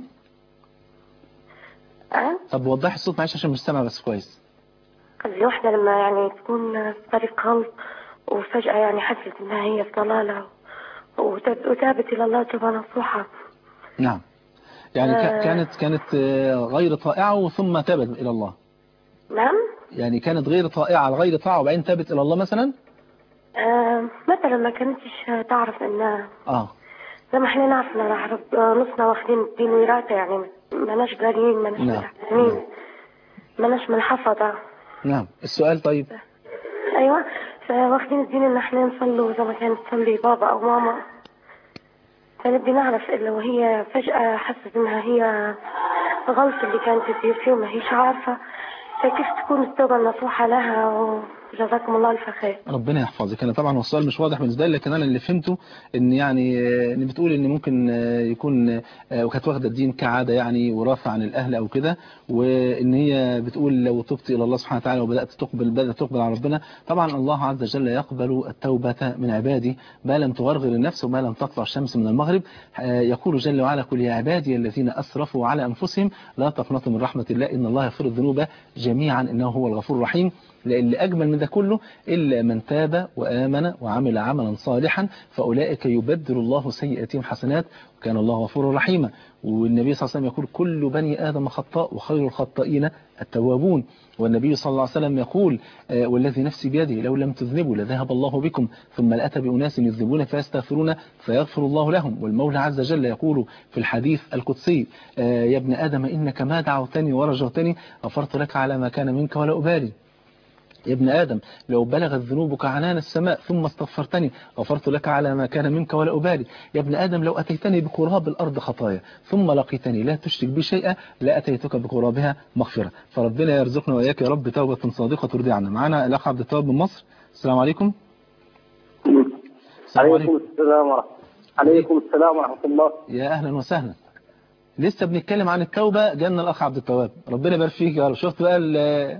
أه؟ طب وضحي الصوت معلش عشان مش سامع بس كويس قصدي واحدة لما يعني تكون في طريق غلط وفجأة يعني حست إنها هي في ضلالة وتاب- وتابت إلى الله توبة نصوحة نعم يعني كا- آه. كانت كانت آه، غير طائعة ثم تابت إلى الله نعم يعني كانت غير طائعة غير طاعة وبعدين تابت إلى الله مثلا آه مثلا ما كانتش تعرف إن آه زي ما احنا نعرف إن راح رب- نصنا واخدين الدين وراثة يعني ماناش قاريين ماناش نعم. متعلمين ماناش من حفظة نعم السؤال طيب أيوة فواخدين الدين إن احنا نصلوا زي ما كانت تصلي بابا أو ماما فنبي نعرف إلا وهي فجأة حست إنها هي غلط اللي كانت تدير فيه وما هيش عارفة فكيف تكون التوبة النصوحة لها وجزاكم الله ألف خير ربنا يحفظك انا طبعا هو السؤال مش واضح بالنسبه لي لكن انا اللي فهمته ان يعني آه، ان بتقول ان ممكن آه، يكون آه، وكانت واخده الدين كعاده يعني وراثه عن الاهل او كده وان هي بتقول لو تبت الى الله سبحانه وتعالى وبدات تقبل بدات تقبل على ربنا طبعا الله عز وجل يقبل التوبه من عباده ما لم تغرغر النفس وما لم تطلع الشمس من المغرب آه، يقول جل وعلا قل يا عبادي الذين اسرفوا على انفسهم لا تقنطوا من رحمه الله ان الله يغفر الذنوب جميعا انه هو الغفور الرحيم لأن اللي أجمل من ده كله إلا من تاب وآمن وعمل عملا صالحا فأولئك يبدل الله سيئاتهم حسنات وكان الله غفورا رحيما والنبي صلى الله عليه وسلم يقول كل بني آدم خطاء وخير الخطائين التوابون والنبي صلى الله عليه وسلم يقول آه، والذي نفسي بيده لو لم تذنبوا لذهب الله بكم ثم لأتى بأناس يذنبون فيستغفرون فيغفر الله لهم والمولى عز وجل يقول في الحديث القدسي آه، يا ابن آدم إنك ما دعوتني ورجوتني غفرت لك على ما كان منك ولا أبالي يا ابن آدم لو بلغت ذنوبك عنان السماء ثم استغفرتني غفرت لك على ما كان منك ولا أبالي يا ابن آدم لو أتيتني بقراب الأرض خطايا ثم لقيتني لا تشرك بي شيئا لأتيتك بقرابها مغفرة فربنا يرزقنا وإياك يا رب توبة صادقة ترضي عنا معنا الأخ عبد التواب من مصر السلام عليكم السلام عليكم السلام ورحمة عليكم السلام ورحمة الله يا أهلا وسهلا لسه بنتكلم عن التوبة جالنا الأخ عبد التواب ربنا يبارك فيك يا رب شفت بقى ال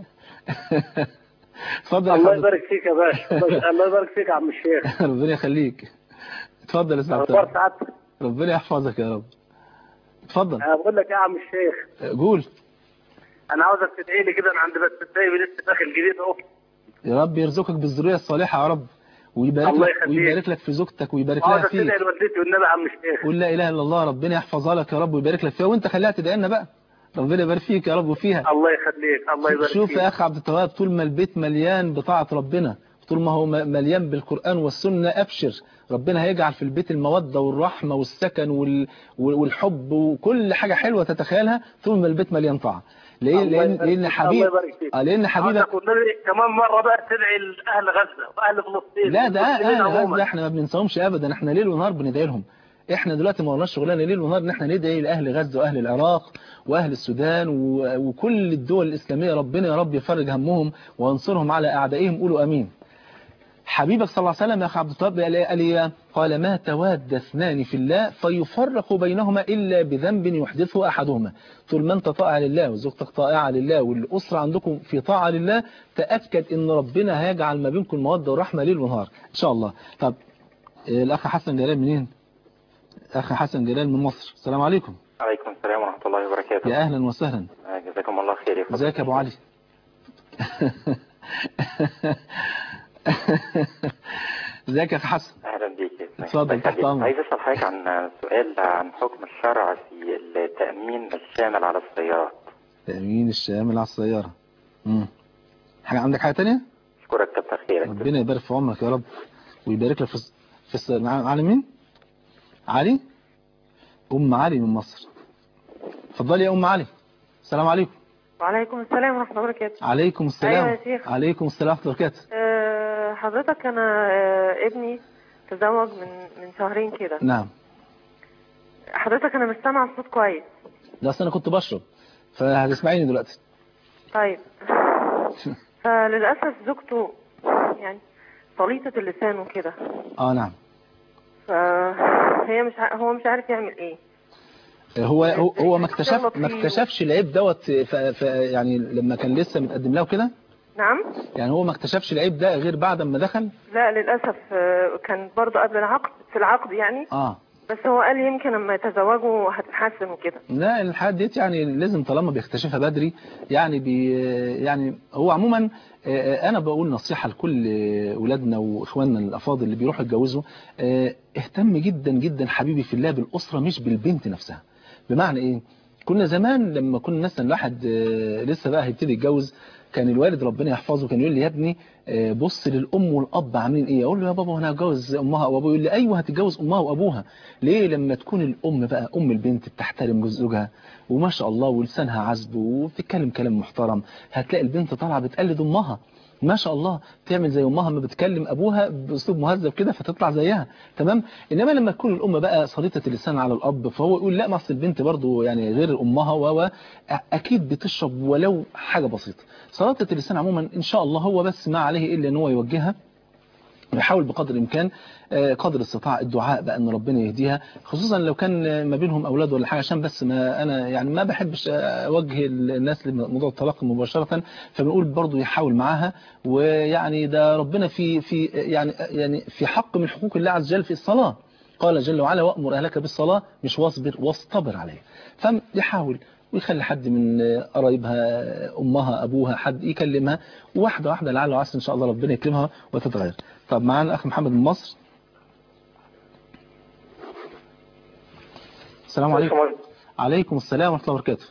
اتفضل يا الله حضرتك يبارك فيك يا باشا الله يبارك فيك يا عم الشيخ ربنا يخليك اتفضل يا أستاذ عبد اخبار التواب سعادتك ربنا يحفظك يا رب اتفضل أنا بقول لك يا عم الشيخ قول انا عاوزك تدعي لي كده انا عندي بس الدايب لسه داخل جديد اهو يا رب يرزقك بالذرية الصالحة يا رب ويبارك الله لك يخليك. ويبارك لك في زوجتك ويبارك لها عاوزك فيك تدعي لوالدتي والنبي يا عم الشيخ قول لا اله الا الله ربنا يحفظها لك يا رب ويبارك لك فيها وانت خليها تدعي لنا بقى ربنا يبارك فيك يا رب وفيها الله يخليك الله يبارك شوف فيك يا اخ عبد التواب طول ما البيت مليان بطاعة ربنا طول ما هو م- مليان بالقرآن والسنة أبشر ربنا هيجعل في البيت المودة والرحمة والسكن وال... وال- والحب وكل حاجة حلوة تتخيلها طول ما البيت مليان طاعة ليه؟ الله لأن يبارك لأن فيك. حبيب الله يبارك فيك. آه، لأن حبيبك عاوزك والنبي كمان مرة بقى تدعي لأهل غزة وأهل فلسطين لا ده والمسلمين اهل عموماً. غزة احنا ما بننساهمش ابدا احنا ليل ونهار بندعي لهم احنا دلوقتي ما ورناش شغلانه ليل ونهار ان احنا ندعي لاهل غزه واهل العراق واهل السودان و- وكل الدول الاسلاميه ربنا يا رب يفرج همهم وينصرهم على اعدائهم قولوا امين حبيبك صلى الله عليه وسلم يا اخي عبد الطيب قال إيه؟ قال إيه؟ قال ما تواد اثنان في الله فيفرق بينهما الا بذنب يحدثه احدهما طول ما انت طائع لله وزوجتك طائعه لله والاسره عندكم في طاعه لله تاكد ان ربنا هيجعل ما بينكم موده ورحمه ليل ونهار ان شاء الله طب إيه، الاخ حسن جلال منين اخ حسن جلال من مصر السلام عليكم عليكم السلام ورحمة الله وبركاته يا اهلا وسهلا آه، جزاكم الله خير يا فضل. ازيك يا ابو علي ازيك يا اخ حسن أهلا بيك يا اسماعيل. اتفضل، الله تحت يخليك. أمرك. عايز أسأل حضرتك عن سؤال عن حكم الشرع في التأمين الشامل على السيارات تأمين الشامل على السيارة مم. حاجة عندك حاجة تانية أشكرك كتر خيرك ربنا يبارك في عمرك يا رب ويبارك لك في الس- في الس... مع- علي مين علي أم علي من مصر اتفضلي يا أم علي السلام عليكم وعليكم السلام ورحمة الله وبركاته عليكم السلام أيوة يا شيخ. عليكم السلام ورحمة الله وبركاته أه حضرتك أنا أه ابني تزوج من من شهرين كده نعم حضرتك أنا مش سامعة الصوت كويس ده أصل أنا كنت بشرب فهتسمعيني دلوقتي طيب فللأسف زوجته يعني طليقة اللسان وكده اه نعم فهي مش ع... هو مش عارف يعمل ايه هو هو, هو ما اكتشف بتغلط ما فيه. اكتشفش العيب دوت ف... ف... يعني لما كان لسه متقدم له كده نعم يعني هو ما اكتشفش العيب ده غير بعد ما دخل لا للأسف آه، كان برضه قبل العقد في العقد يعني اه بس هو قال لي يمكن لما يتزوجوا هتتحسن وكده لا الحاجات ديت يعني لازم طالما بيكتشفها بدري يعني بي يعني هو عموما آه، انا بقول نصيحه لكل اولادنا واخواننا الافاضل اللي بيروحوا يتجوزوا آه، اهتم جدا جدا حبيبي في الله بالاسره مش بالبنت نفسها بمعنى ايه كنا زمان لما كنا مثلا الواحد آه، لسه بقى هيبتدي يتجوز كان الوالد ربنا يحفظه كان يقول لي يا ابني آه، بص للام والاب عاملين ايه اقول له يا بابا انا هتجوز امها او ابوها يقول لي ايوه هتتجوز امها وابوها ليه لما تكون الام بقى ام البنت بتحترم زوجها وما شاء الله ولسانها عذب وبتتكلم كلام محترم هتلاقي البنت طالعه بتقلد امها ما شاء الله تعمل زي امها ما بتكلم ابوها باسلوب مهذب كده فتطلع زيها تمام انما لما تكون الام بقى صليطه اللسان على الاب فهو يقول لا ما اصل البنت برضو يعني غير امها و اكيد بتشرب ولو حاجه بسيطه صلاه اللسان عموما ان شاء الله هو بس ما عليه الا ان هو يوجهها ويحاول بقدر الامكان آه، قدر الاستطاع الدعاء بقى ان ربنا يهديها خصوصا لو كان آه، ما بينهم اولاد ولا حاجه عشان بس ما انا يعني ما بحبش آه، اوجه الناس لموضوع الطلاق مباشره فبنقول برضو يحاول معاها ويعني ده ربنا في في يعني يعني في حق من حقوق الله عز وجل في الصلاه قال جل وعلا وامر اهلك بالصلاه مش واصبر واصطبر عليها فيحاول ويخلي حد من قرايبها امها ابوها حد يكلمها واحده واحده لعل وعسى ان شاء الله ربنا يكرمها وتتغير طب معانا اخ محمد من مصر السلام عليكم عليكم السلام ورحمه الله وبركاته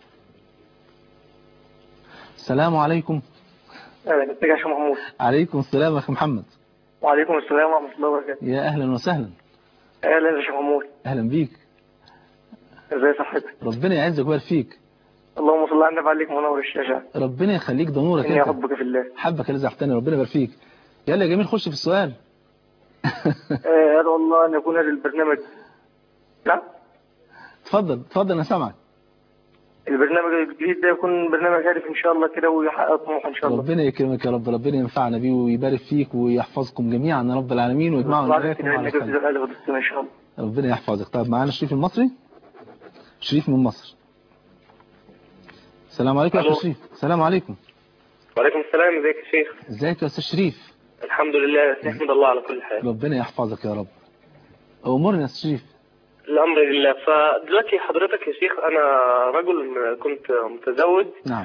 السلام عليكم اهلا ازيك يا شيخ محمود عليكم السلام يا اخي محمد وعليكم السلام ورحمه الله وبركاته يا اهلا وسهلا اهلا يا شيخ محمود اهلا بيك ازي صحتك ربنا يعزك ويبارك فيك اللهم صل على النبي عليك منور الشاشه ربنا يخليك ده نورك اني انت احبك في الله حبك الذي احتني ربنا يبارك فيك يلا يا جميل خش في السؤال آه، ادعو الله ان يكون هذا البرنامج نعم اتفضل اتفضل انا سامعك البرنامج الجديد ده يكون برنامج هادف ان شاء الله كده ويحقق طموح ان شاء الله ربنا يكرمك يا رب ربنا ينفعنا بيه ويبارك فيك ويحفظكم جميعا يا رب العالمين ويجمعنا وبعد وإياكم كده على نجد خير هذا فلسطين ان شاء الله ربنا يحفظك طيب معانا شريف المصري شريف من مصر السلام عليكم يا ألو. اخي شريف السلام عليكم وعليكم السلام ازيك يا شيخ ازيك يا استاذ شريف الحمد لله نحمد الله على كل حال ربنا يحفظك يا رب امورنا يا استاذ شريف الامر لله فدلوقتي حضرتك يا شيخ انا رجل كنت متزوج نعم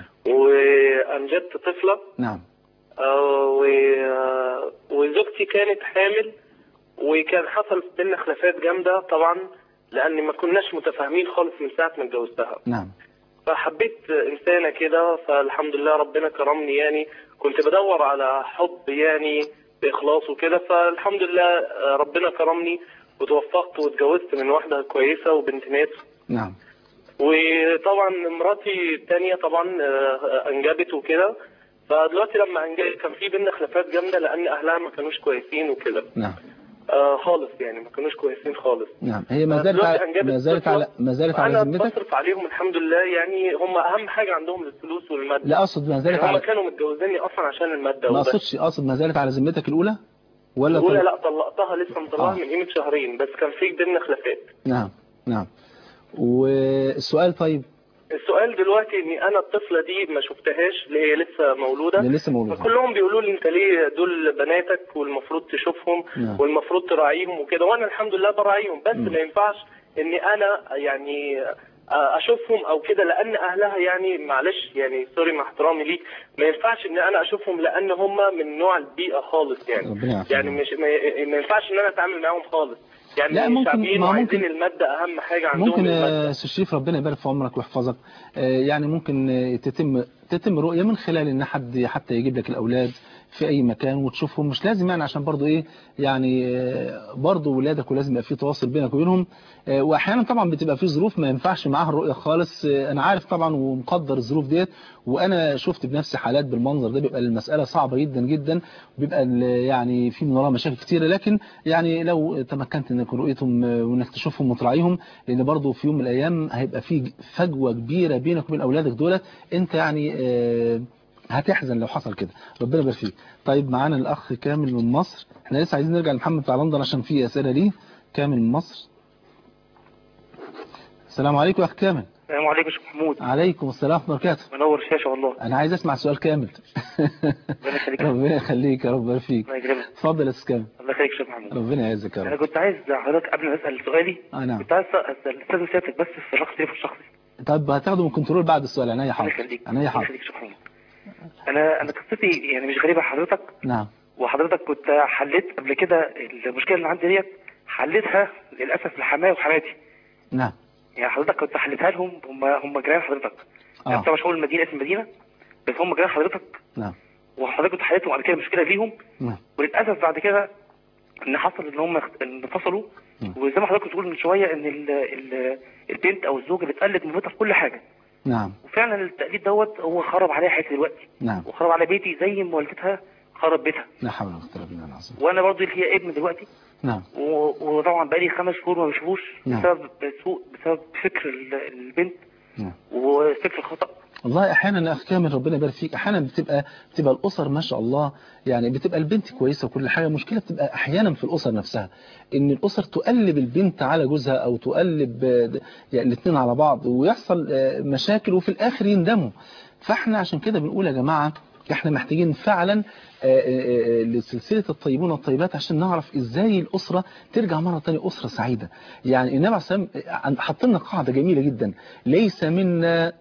وانجبت طفله نعم آه، و- آه، وزوجتي كانت حامل وكان حصل بينا خلافات جامده طبعا لان ما كناش متفاهمين خالص من ساعه ما اتجوزتها نعم فحبيت انسانه كده فالحمد لله ربنا كرمني يعني كنت بدور على حب يعني باخلاص وكده فالحمد لله آه، ربنا كرمني وتوفقت واتجوزت من واحده كويسه وبنت ناس نعم وطبعا مراتي الثانيه طبعا آه، انجبت وكده فدلوقتي لما انجبت كان في بينا خلافات جامده لان اهلها ما كانوش كويسين وكده نعم آه خالص يعني ما كانوش كويسين خالص نعم هي ما زالت دلوقتي على أنجبت ما زالت طفلة. على ما زالت على انا ذمتك بصرف عليهم الحمد لله يعني هم اهم حاجه عندهم الفلوس والماده لا اقصد ما زالت يعني هم على كانوا متجوزيني اصلا عشان الماده ما وبس. اقصدش اقصد ما زالت على ذمتك الاولى ولا الاولى طل- لا طلقتها لسه مطلقها آه. من قيمه شهرين بس كان في بينا خلافات نعم نعم والسؤال طيب السؤال دلوقتي اني انا الطفله دي ما شفتهاش اللي هي لسه مولوده اللي لسه مولودة. فكلهم بيقولوا لي انت ليه دول بناتك والمفروض تشوفهم نعم. والمفروض تراعيهم وكده وانا الحمد لله براعيهم بس مم. ما ينفعش اني انا يعني آه، اشوفهم او كده لان اهلها يعني معلش يعني سوري مع احترامي ليك ما ينفعش ان انا اشوفهم لان هم من نوع البيئه خالص يعني ربنا يعافيك. يعني مش ما ما ينفعش ان انا اتعامل معاهم خالص يعني لا، ممكن- شعبيين ما وعايزين ممكن- الماده اهم حاجه عندهم ممكن الماده يا استاذ شريف ربنا يبارك في عمرك ويحفظك آه، يعني ممكن آه، تتم تتم رؤيه من خلال ان حد حتى يجيب لك الاولاد في اي مكان وتشوفهم مش لازم يعني عشان برضو ايه يعني آه، برضو ولادك ولازم يبقى في تواصل بينك وبينهم آه، واحيانا طبعا بتبقى في ظروف ما ينفعش معاها الرؤيه خالص آه، انا عارف طبعا ومقدر الظروف ديت وانا شفت بنفسي حالات بالمنظر ده بيبقى المساله صعبه جدا جدا بيبقى ال- يعني في من وراها مشاكل كتيره لكن يعني لو تمكنت انك رؤيتهم آه، وانك تشوفهم وتراعيهم لان برضو في يوم من الايام هيبقى في فجوه كبيره بينك وبين اولادك دولت انت يعني آه، هتحزن لو حصل كده ربنا يبارك فيك طيب معانا الاخ كامل من مصر احنا لسه عايزين نرجع لمحمد بتاع لندن عشان في اسئله ليه كامل من مصر السلام عليكم يا اخ كامل السلام عليكم يا شيخ محمود عليكم السلام ورحمه الله وبركاته منور الشاشه والله انا عايز اسمع سؤال كامل ربنا يخليك ربنا يخليك يا رب يبارك فيك الله يكرمك اتفضل يا استاذ كامل الله يخليك يا شيخ محمود ربنا يعزك يا انا رب كنت عايز حضرتك قبل ما اسال سؤالي اه نعم كنت عايز اسال استاذ سيادتك بس في الشخص في الشخصي طب هتاخده من كنترول بعد السؤال عينيا الله حاضر يخليك عينيا الله حاضر يخليك يا شيخ محمود انا انا قصتي يعني مش غريبه على حضرتك نعم وحضرتك كنت حليت قبل كده المشكله اللي عندي ديت حليتها للاسف لحماية وحماتي نعم يعني حضرتك كنت حليتها لهم هم هم جيران حضرتك آه. يعني طبعا مش هقول المدينه اسم المدينه بس هم جيران حضرتك نعم وحضرتك كنت حليتهم قبل كده مشكله ليهم نعم وللاسف بعد كده ان حصل ان هم انفصلوا مم. وزي ما حضرتك بتقول من شويه ان ال ال البنت او الزوجه بتقلد مامتها في كل حاجه نعم وفعلا التقليد دوت هو خرب عليها حياتي دلوقتي نعم وخرب على بيتي زي ما والدتها خرب بيتها لا حول ولا قوه الا بالله العظيم وانا برضو اللي هي ابن دلوقتي نعم و- وطبعا بقالي خمس شهور ما بشوفوش نعم. بسبب سوء بسبب فكر ال- البنت نعم وفكر الخطا والله احيانا يا اخ كامل ربنا يبارك فيك احيانا بتبقى بتبقى الاسر ما شاء الله يعني بتبقى البنت كويسه وكل حاجه المشكله بتبقى احيانا في الاسر نفسها ان الاسر تقلب البنت على جوزها او تقلب آه، يعني الاثنين على بعض ويحصل آه، مشاكل وفي الاخر يندموا فاحنا عشان كده بنقول يا جماعه احنا محتاجين فعلا آه، آه، آه، لسلسله الطيبون والطيبات عشان نعرف ازاي الاسره ترجع مره ثانيه اسره سعيده يعني النبي عليه الصلاه والسلام حط لنا قاعده جميله جدا ليس منا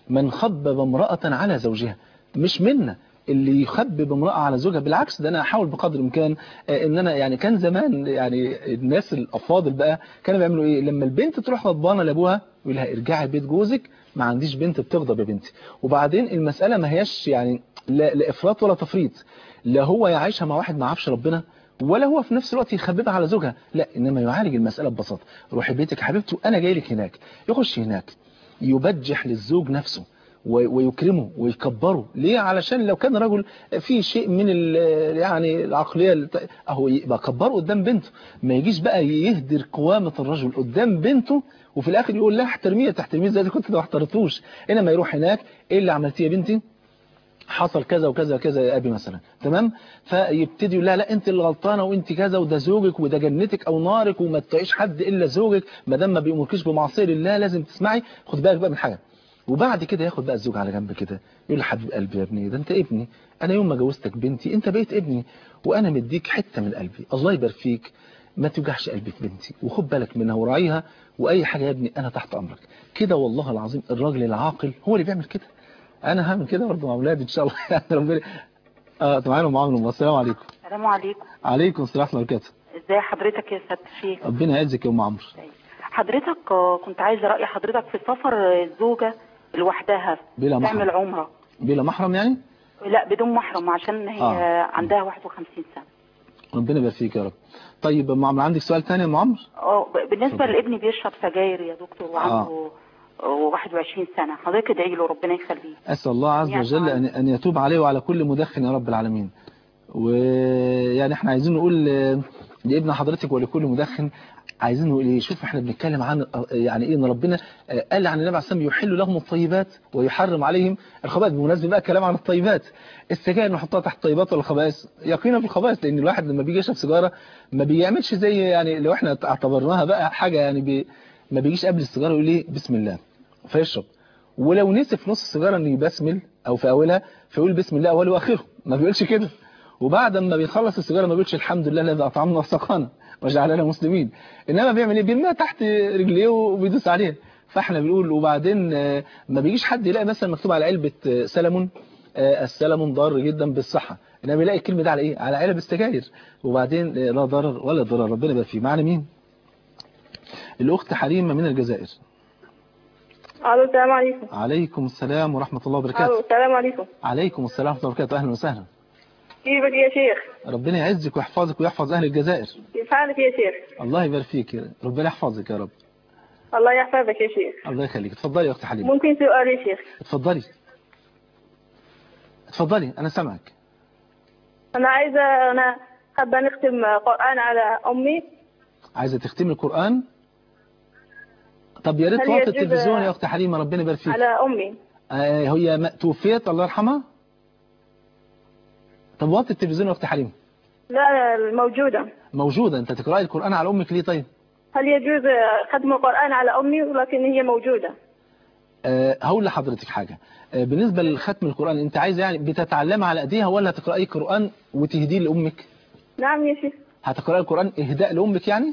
من خبب امرأة على زوجها مش منا اللي يخبب امرأة على زوجها بالعكس ده انا احاول بقدر الامكان آه، ان انا يعني كان زمان يعني الناس الافاضل بقى كانوا بيعملوا ايه لما البنت تروح غضبانه لابوها يقول لها ارجعي بيت جوزك ما عنديش بنت بتغضب يا بنتي وبعدين المسألة ما هياش يعني لا, لا افراط ولا تفريط لا هو يعيشها مع واحد ما عرفش ربنا ولا هو في نفس الوقت يخببها على زوجها لا انما يعالج المسألة ببساطة روحي بيتك حبيبتي وانا جاي لك هناك يخش هناك يبجح للزوج نفسه و- ويكرمه ويكبره ليه علشان لو كان رجل في شيء من ال- يعني العقلية الت- اهو يبقى كبره قدام بنته ما يجيش بقى يهدر قوامة الرجل قدام بنته وفي الاخر يقول لا احترميه تحترميه زي ما كنت ما احترمتوش انما يروح هناك ايه اللي عملتيه يا بنتي حصل كذا وكذا وكذا يا ابي مثلا تمام فيبتدي يقول لا لا انت اللي غلطانه وانت كذا وده زوجك وده جنتك او نارك وما تطيعيش حد الا زوجك ما دام ما بيامركيش بمعصيه لله لازم تسمعي خد بالك بقى من حاجه وبعد كده ياخد بقى الزوج على جنب كده يقول له حبيب قلبي يا ابني ده انت ابني انا يوم ما جوزتك بنتي انت بقيت ابني وانا مديك حته من قلبي الله يبارك فيك ما توجعش قلبي في بنتي وخد بالك منها وراعيها واي حاجه يا ابني انا تحت امرك كده والله العظيم الراجل العاقل هو اللي بيعمل كده انا هعمل كده برضه مع اولادي ان شاء الله يعني ربنا اه معانا معاهم السلام عليكم السلام عليكم عليكم السلام ورحمه الله وبركاته ازي حضرتك يا سيادة الشيخ ربنا يعزك يا ام عمرو حضرتك آه، كنت عايزه راي حضرتك في سفر الزوجه لوحدها بلا محرم. تعمل عمره بلا محرم يعني لا بدون محرم عشان هي آه. عندها 51 سنه ربنا يبارك فيك يا رب طيب يا ام عمرو عندك سؤال ثاني يا ام عمرو اه ب- بالنسبه لابني بيشرب سجاير يا دكتور وعنده آه. 21 سنه حضرتك ادعي له ربنا يخليه أسأل الله عز يعني وجل أن أن يتوب عليه وعلى كل مدخن يا رب العالمين ويعني احنا عايزين نقول آه، لابن حضرتك ولكل مدخن عايزين نقول ايه شوف احنا بنتكلم عن آه، يعني ايه ان ربنا آه، قال عن النبي عليه الصلاه والسلام يحل لهم الطيبات ويحرم عليهم الخبائث بمناسبه بقى كلام عن الطيبات السجاير نحطها تحت الطيبات ولا الخبائث يقينا في الخبائث لان الواحد لما بيجي يشرب سيجاره ما بيعملش زي يعني لو احنا اعتبرناها بقى حاجه يعني بي ما بيجيش قبل السيجاره يقول ايه بسم الله فيشرب ولو نسي في نص السيجاره انه يبسمل او في اولها فيقول بسم الله اوله واخره ما بيقولش كده وبعد ما بيخلص السيجاره ما بيقولش الحمد لله الذي اطعمنا وسقانا وجعلنا مسلمين انما بيعمل ايه بيرميها تحت رجليه وبيدوس عليها فاحنا بنقول وبعدين آه، ما بيجيش حد يلاقي مثلا مكتوب على علبه آه، سلمون آه، السلمون ضار جدا بالصحه انما بيلاقي الكلمه دي على ايه على علب السجاير وبعدين آه، لا ضرر ولا ضرر ربنا يبارك فيه معنا مين الاخت حليمه من الجزائر الو السلام عليكم عليكم السلام ورحمه الله الو وبركاته السلام عليكم عليكم السلام ورحمه الله وبركاته اهلا وسهلا كيفك يا شيخ ربنا يعزك ويحفظك ويحفظ اهل الجزائر كيف حالك يا شيخ الله يبارك فيك يا- ربنا يحفظك يا رب الله يحفظك يا شيخ الله يخليك اتفضلي يا اخت حليمه ممكن سؤال يا شيخ اتفضلي اتفضلي انا سامعك انا عايزه انا حابه نختم قران على امي عايزه تختمي القران طب يا ريت هل توطي يجوز التلفزيون يا اخت حليمه ربنا يبارك فيك على امي آه هي ما- توفيت الله يرحمها طب وطي التلفزيون يا اخت حليمه لا موجوده موجوده انت تقراي القران على امك ليه طيب هل يجوز ختم القران على امي ولكن هي موجوده أه هقول لحضرتك حاجة أه بالنسبة لختم القرآن انت عايز يعني بتتعلم على ايديها ولا هتقرأي قرآن وتهديه لأمك نعم يا شيخ هتقرأي القرآن اهداء لأمك يعني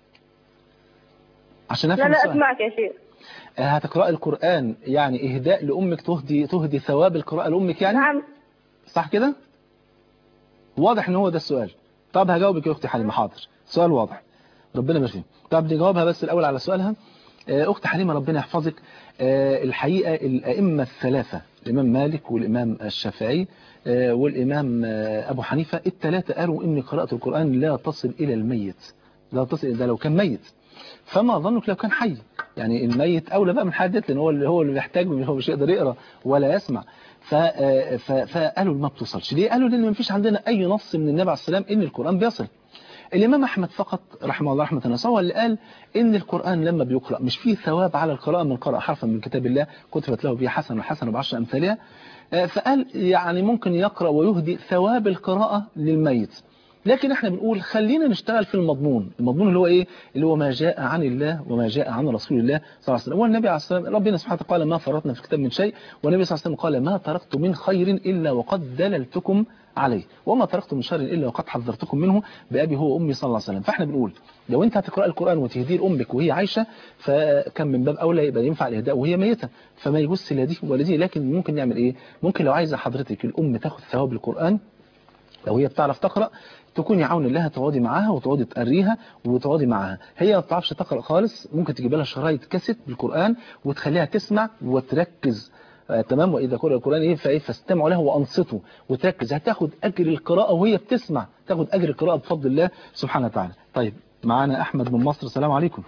عشان لا افهم لا السؤال اسمعك يا شيخ أه هتقرأي القرآن يعني اهداء لأمك تهدي تهدي ثواب القراءة لأمك يعني نعم صح كده واضح ان هو ده السؤال طب هجاوبك يا اختي حليمة حاضر سؤال واضح ربنا يبارك فيك طب نجاوبها بس الاول على سؤالها آه، اخت حليمة ربنا يحفظك آه، الحقيقة الائمة الثلاثة الامام مالك والامام الشافعي آه، والامام آه، ابو حنيفة الثلاثة قالوا ان قراءة القرآن لا تصل الى الميت لا تصل ده لو كان ميت فما ظنك لو كان حي يعني الميت اولى بقى من حد لان هو اللي هو اللي محتاج مش هو مش يقدر يقرا ولا يسمع ف- آه، ف- فقالوا ما بتوصلش ليه قالوا لان ما فيش عندنا اي نص من النبي عليه السلام ان القران بيصل الامام احمد فقط رحمه الله رحمه واسعه هو اللي قال ان القران لما بيقرا مش فيه ثواب على القراءه من قرأ حرفا من كتاب الله كتبت له به حسنه وحسنه بعشر امثالها آه، فقال يعني ممكن يقرا ويهدي ثواب القراءه للميت لكن احنا بنقول خلينا نشتغل في المضمون المضمون اللي هو ايه اللي هو ما جاء عن الله وما جاء عن رسول الله صلى الله عليه وسلم والنبي عليه الصلاه والسلام ربنا سبحانه وتعالى قال ما فرطنا في الكتاب من شيء والنبي صلى الله عليه وسلم قال ما تركت من خير الا وقد دللتكم عليه وما تركت من شر الا وقد حذرتكم منه بابي هو وامي صلى الله عليه وسلم فاحنا بنقول لو انت هتقرا القران وتهديه لامك وهي عايشه فكان من باب اولى يبقى ينفع الاهداء وهي ميته فما يجوز لهديه والديه لكن ممكن نعمل ايه ممكن لو عايزه حضرتك الام تاخد ثواب القران لو هي بتعرف تقرا تكوني عون الله تقعدي معاها وتقعدي تقريها وتقعدي معاها هي ما بتعرفش تقرا خالص ممكن تجيب لها شرايط كاسيت بالقران وتخليها تسمع وتركز آه تمام واذا قرأ القران ايه فايه فاستمعوا له وانصتوا وتركز هتاخد اجر القراءه وهي بتسمع تاخد اجر القراءه بفضل الله سبحانه وتعالى طيب معانا احمد من مصر السلام عليكم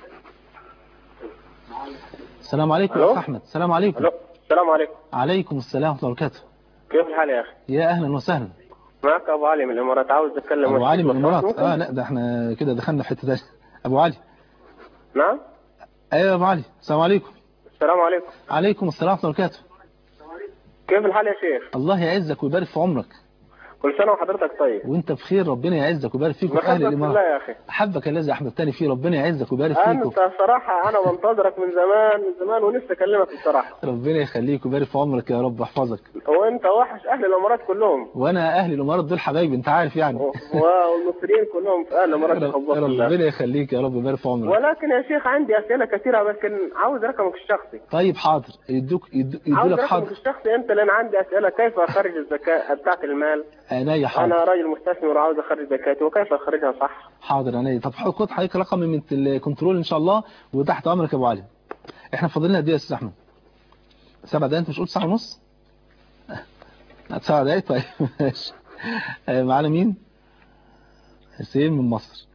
السلام عليكم يا احمد السلام عليكم الو السلام عليكم عليكم السلام ورحمه الله وبركاته كيف الحال يا اخي يا اهلا وسهلا معك ابو علي من الامارات عاوز اتكلم ابو علي من الامارات ممكن؟ اه لا ده احنا كده دخلنا في حته تانية ابو علي نعم ايوه يا ابو علي السلام عليكم السلام عليكم عليكم السلام ورحمه الله وبركاته كيف الحال يا شيخ الله يعزك ويبارك في عمرك كل سنه وحضرتك طيب وانت بخير ربنا يعزك ويبارك فيك وفي اهل محبك بالله الامارات يا اخي احبك الذي احببتني فيه ربنا يعزك ويبارك فيك انت صراحه انا منتظرك من زمان من زمان ونفسي اكلمك بصراحه ربنا يخليك ويبارك في عمرك يا رب واحفظك وانت وحش اهل الامارات كلهم وانا اهل الامارات دول حبايبي انت عارف يعني والمصريين كلهم في اهل الامارات بفضل الله ربنا يخليك يا رب ويبارك في عمرك ولكن يا شيخ عندي اسئله كثيره لكن عاوز رقمك الشخصي طيب حاضر يدوك يدو- عاوز يدولك رقمك حاضر الشخصي انت لان عندي اسئله كيف اخرج الزكاه بتاعت المال عينيا انا حاضر راجل مستثمر وعاوز اخرج زكاتي وكيف اخرجها صح حاضر عينيا طب خد حضرتك رقم من الكنترول ان شاء الله وتحت امرك يا ابو علي احنا فاضلنا قد ايه يا استاذ احمد سبع دقايق انت مش قلت ساعه ونص لا، سبع دقايق طيب ماشي آه، معانا مين حسين من مصر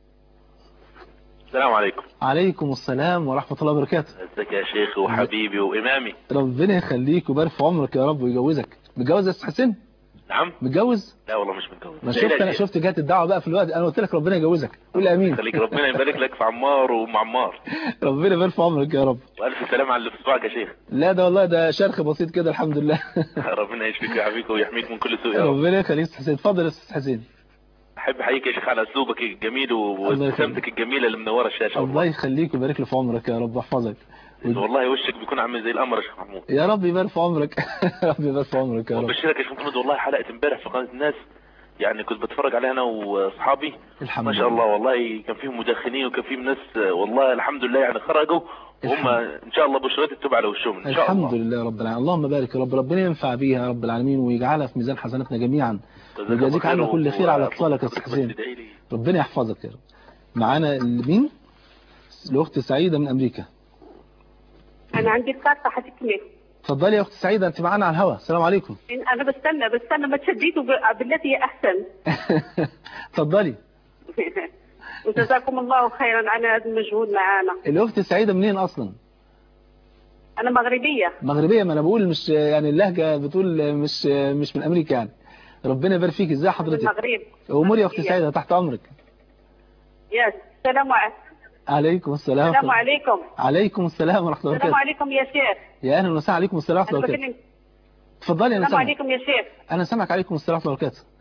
السلام عليكم عليكم السلام ورحمه الله وبركاته ازيك يا شيخ وحبيبي وامامي ربنا يخليك ويبارك في عمرك يا رب ويجوزك متجوز يا استاذ حسين نعم متجوز لا والله مش متجوز ما لا شفت لا انا شيء. شفت جات الدعوه بقى في الوقت انا قلت لك ربنا يجوزك قول امين خليك ربنا يبارك لك في عمار وام عمار ربنا يبارك في عمرك يا رب والف سلام على اللي في صباعك يا شيخ لا ده والله ده شرخ بسيط كده الحمد لله ربنا يشفيك ويعافيك ويحميك من كل سوء يا رب ربنا يخليك يا أستاذ حسين اتفضل يا استاذ حسين احب احييك يا شيخ على اسلوبك الجميل الله يخليك. وابتسامتك الجميله اللي منوره الشاشه الله يخليك ويبارك لي في عمرك يا رب واحفظك والله وشك بيكون عامل زي القمر يا شيخ محمود يا رب يبارك في عمرك يا رب يبارك في عمرك يا رب وبشرك يا شيخ محمود والله حلقه امبارح في قناه الناس يعني كنت بتفرج عليها انا واصحابي الحمد ما شاء الله والله كان فيهم مدخنين وكان فيهم ناس والله الحمد لله يعني خرجوا وهم ان شاء الله بشرات التوبه على وشهم ان شاء الله الحمد لله رب العالمين اللهم بارك يا رب ربنا ينفع بيها يا رب العالمين ويجعلها في ميزان حسناتنا جميعا جزاك ويجازيك الله عنا خير كل خير على و- اتصالك يا استاذ حسين ادعي لي. ربنا يحفظك يا رب معانا مين الاخت سعيده من امريكا انا عندي الكارتة هتكمل اتفضلي يا اخت سعيده انت معانا على الهواء السلام عليكم انا بستنى بستنى ما تشديته ب- بالتي هي احسن اتفضلي وجزاكم الله خيرا على هذا المجهود معانا الاخت سعيده منين اصلا انا مغربيه مغربيه ما انا بقول مش يعني اللهجه بتقول مش مش من امريكا يعني ربنا يبارك فيك ازاي من حضرتك المغرب اموري يا اخت سعيده تحت امرك يس السلام عليكم عليكم السلام السلام عليكم عليكم السلام ورحمه الله السلام وبركاته عليكم يا شيخ يا اهلا وسهلا عليكم السلام ورحمه انا الله وبركاته بكلم اتفضلي انا السلام سامعك عليكم يا شيخ انا سامعك عليكم السلام ورحمه الله وبركاته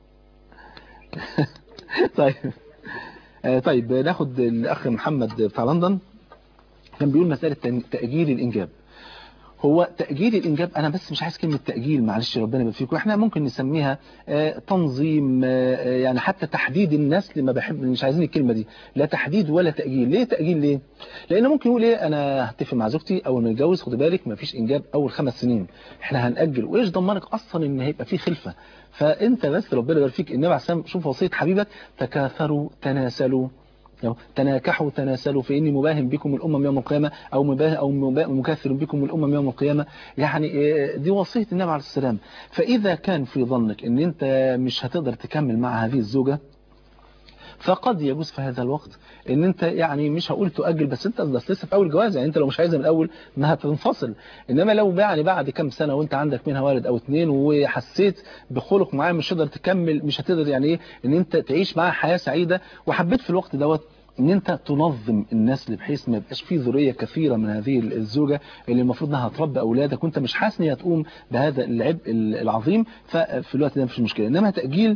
طيب آه، طيب ناخد الاخ محمد بتاع لندن كان بيقول مساله تن- تاجيل الانجاب هو تأجيل الإنجاب أنا بس مش عايز كلمة تأجيل معلش ربنا يبارك فيكم إحنا ممكن نسميها آه، تنظيم آه، آه، يعني حتى تحديد النسل ما بحب مش عايزين الكلمة دي لا تحديد ولا تأجيل ليه تأجيل ليه؟ لأن ممكن يقول إيه أنا هتفق مع زوجتي أول ما نتجوز خد بالك ما فيش إنجاب أول خمس سنين إحنا هنأجل وإيش ضمنك أصلا إن هيبقى في خلفة فأنت بس ربنا يبارك فيك النبي عليه الصلاة والسلام شوف وصية حبيبك تكاثروا تناسلوا يلا، تناكحوا تناسلوا فإني مباهم بكم الأمم يوم القيامة أو مباه أو مبا- مكاثر بكم الأمم يوم القيامة يعني آه، دي وصية النبي عليه السلام فإذا كان في ظنك إن أنت مش هتقدر تكمل مع هذه الزوجة فقد يجوز في هذا الوقت ان انت يعني مش هقول تؤجل بس انت بس لسه في اول جواز يعني انت لو مش عايزها من الاول ما هتنفصل انما لو يعني بعد كام سنه وانت عندك منها والد او اتنين وحسيت بخلق معاه مش هتقدر تكمل مش هتقدر يعني ايه ان انت تعيش معاه حياه سعيده وحبيت في الوقت دوت ان انت تنظم النسل بحيث ما يبقاش فيه ذريه كثيره من هذه الزوجه اللي المفروض انها تربي اولادك وانت مش حاسس ان هي تقوم بهذا العبء العظيم ففي الوقت ده مفيش مشكله انما تاجيل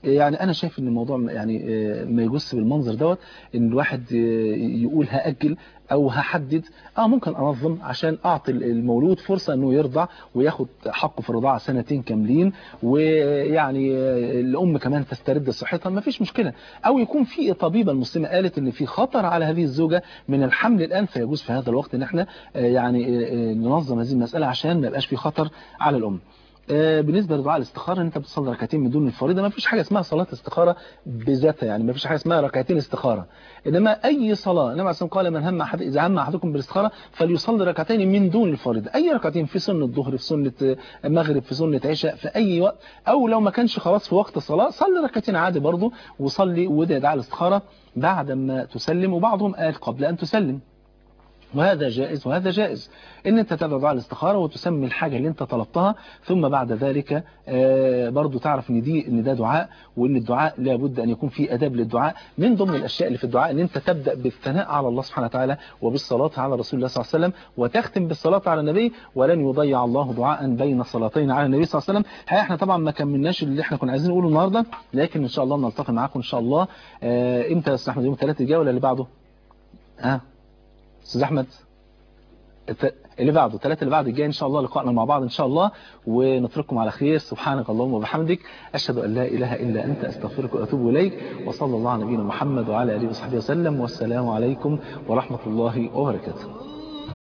يعني انا شايف ان الموضوع يعني آه، ما يجوز بالمنظر دوت ان الواحد آه، يقول هاجل او هحدد اه ممكن انظم عشان اعطي المولود فرصه انه يرضع وياخد حقه في الرضاعه سنتين كاملين ويعني آه، الام كمان تسترد صحتها ما فيش مشكله او يكون في طبيبه المسلمه قالت ان في خطر على هذه الزوجه من الحمل الان فيجوز في هذا الوقت ان احنا آه، يعني آه، آه، ننظم هذه المساله عشان ما يبقاش في خطر على الام آه، بالنسبه لدعاء الاستخاره انت بتصلي ركعتين من دون الفريضه ما فيش حاجه اسمها صلاه استخاره بذاتها يعني ما فيش حاجه اسمها ركعتين استخاره انما اي صلاه النبي عليه الصلاه والسلام قال من هم أحد اذا هم احدكم بالاستخاره فليصلي ركعتين من دون الفريضه اي ركعتين في سنه الظهر في سنه آه، مغرب في سنه عشاء في اي وقت او لو ما كانش خلاص في وقت الصلاه صلي ركعتين عادي برضه وصلي وادعي دعاء الاستخاره بعد ما تسلم وبعضهم قال قبل ان تسلم وهذا جائز وهذا جائز ان انت تدعو دعاء الاستخاره وتسمي الحاجه اللي انت طلبتها ثم بعد ذلك آه، برضو تعرف ان دي ان ده دعاء وان الدعاء لابد ان يكون فيه اداب للدعاء من ضمن الاشياء اللي في الدعاء ان انت تبدا بالثناء على الله سبحانه وتعالى وبالصلاه على رسول الله صلى الله عليه وسلم وتختم بالصلاه على النبي ولن يضيع الله دعاء بين صلاتين على النبي صلى الله عليه وسلم هي احنا طبعا ما كملناش اللي احنا كنا عايزين نقوله النهارده لكن ان شاء الله نلتقي معاكم ان شاء الله آه، امتى يا استاذ احمد يوم الثلاث الجاي ولا اللي بعده ها استاذ احمد الت- اللي بعده الثلاثة اللي بعد الجاي إن شاء الله لقائنا مع بعض إن شاء الله ونترككم على خير سبحانك اللهم وبحمدك أشهد أن لا إله إلا أنت أستغفرك وأتوب إليك وصلى الله على نبينا محمد وعلى آله وصحبه وسلم والسلام عليكم ورحمة الله وبركاته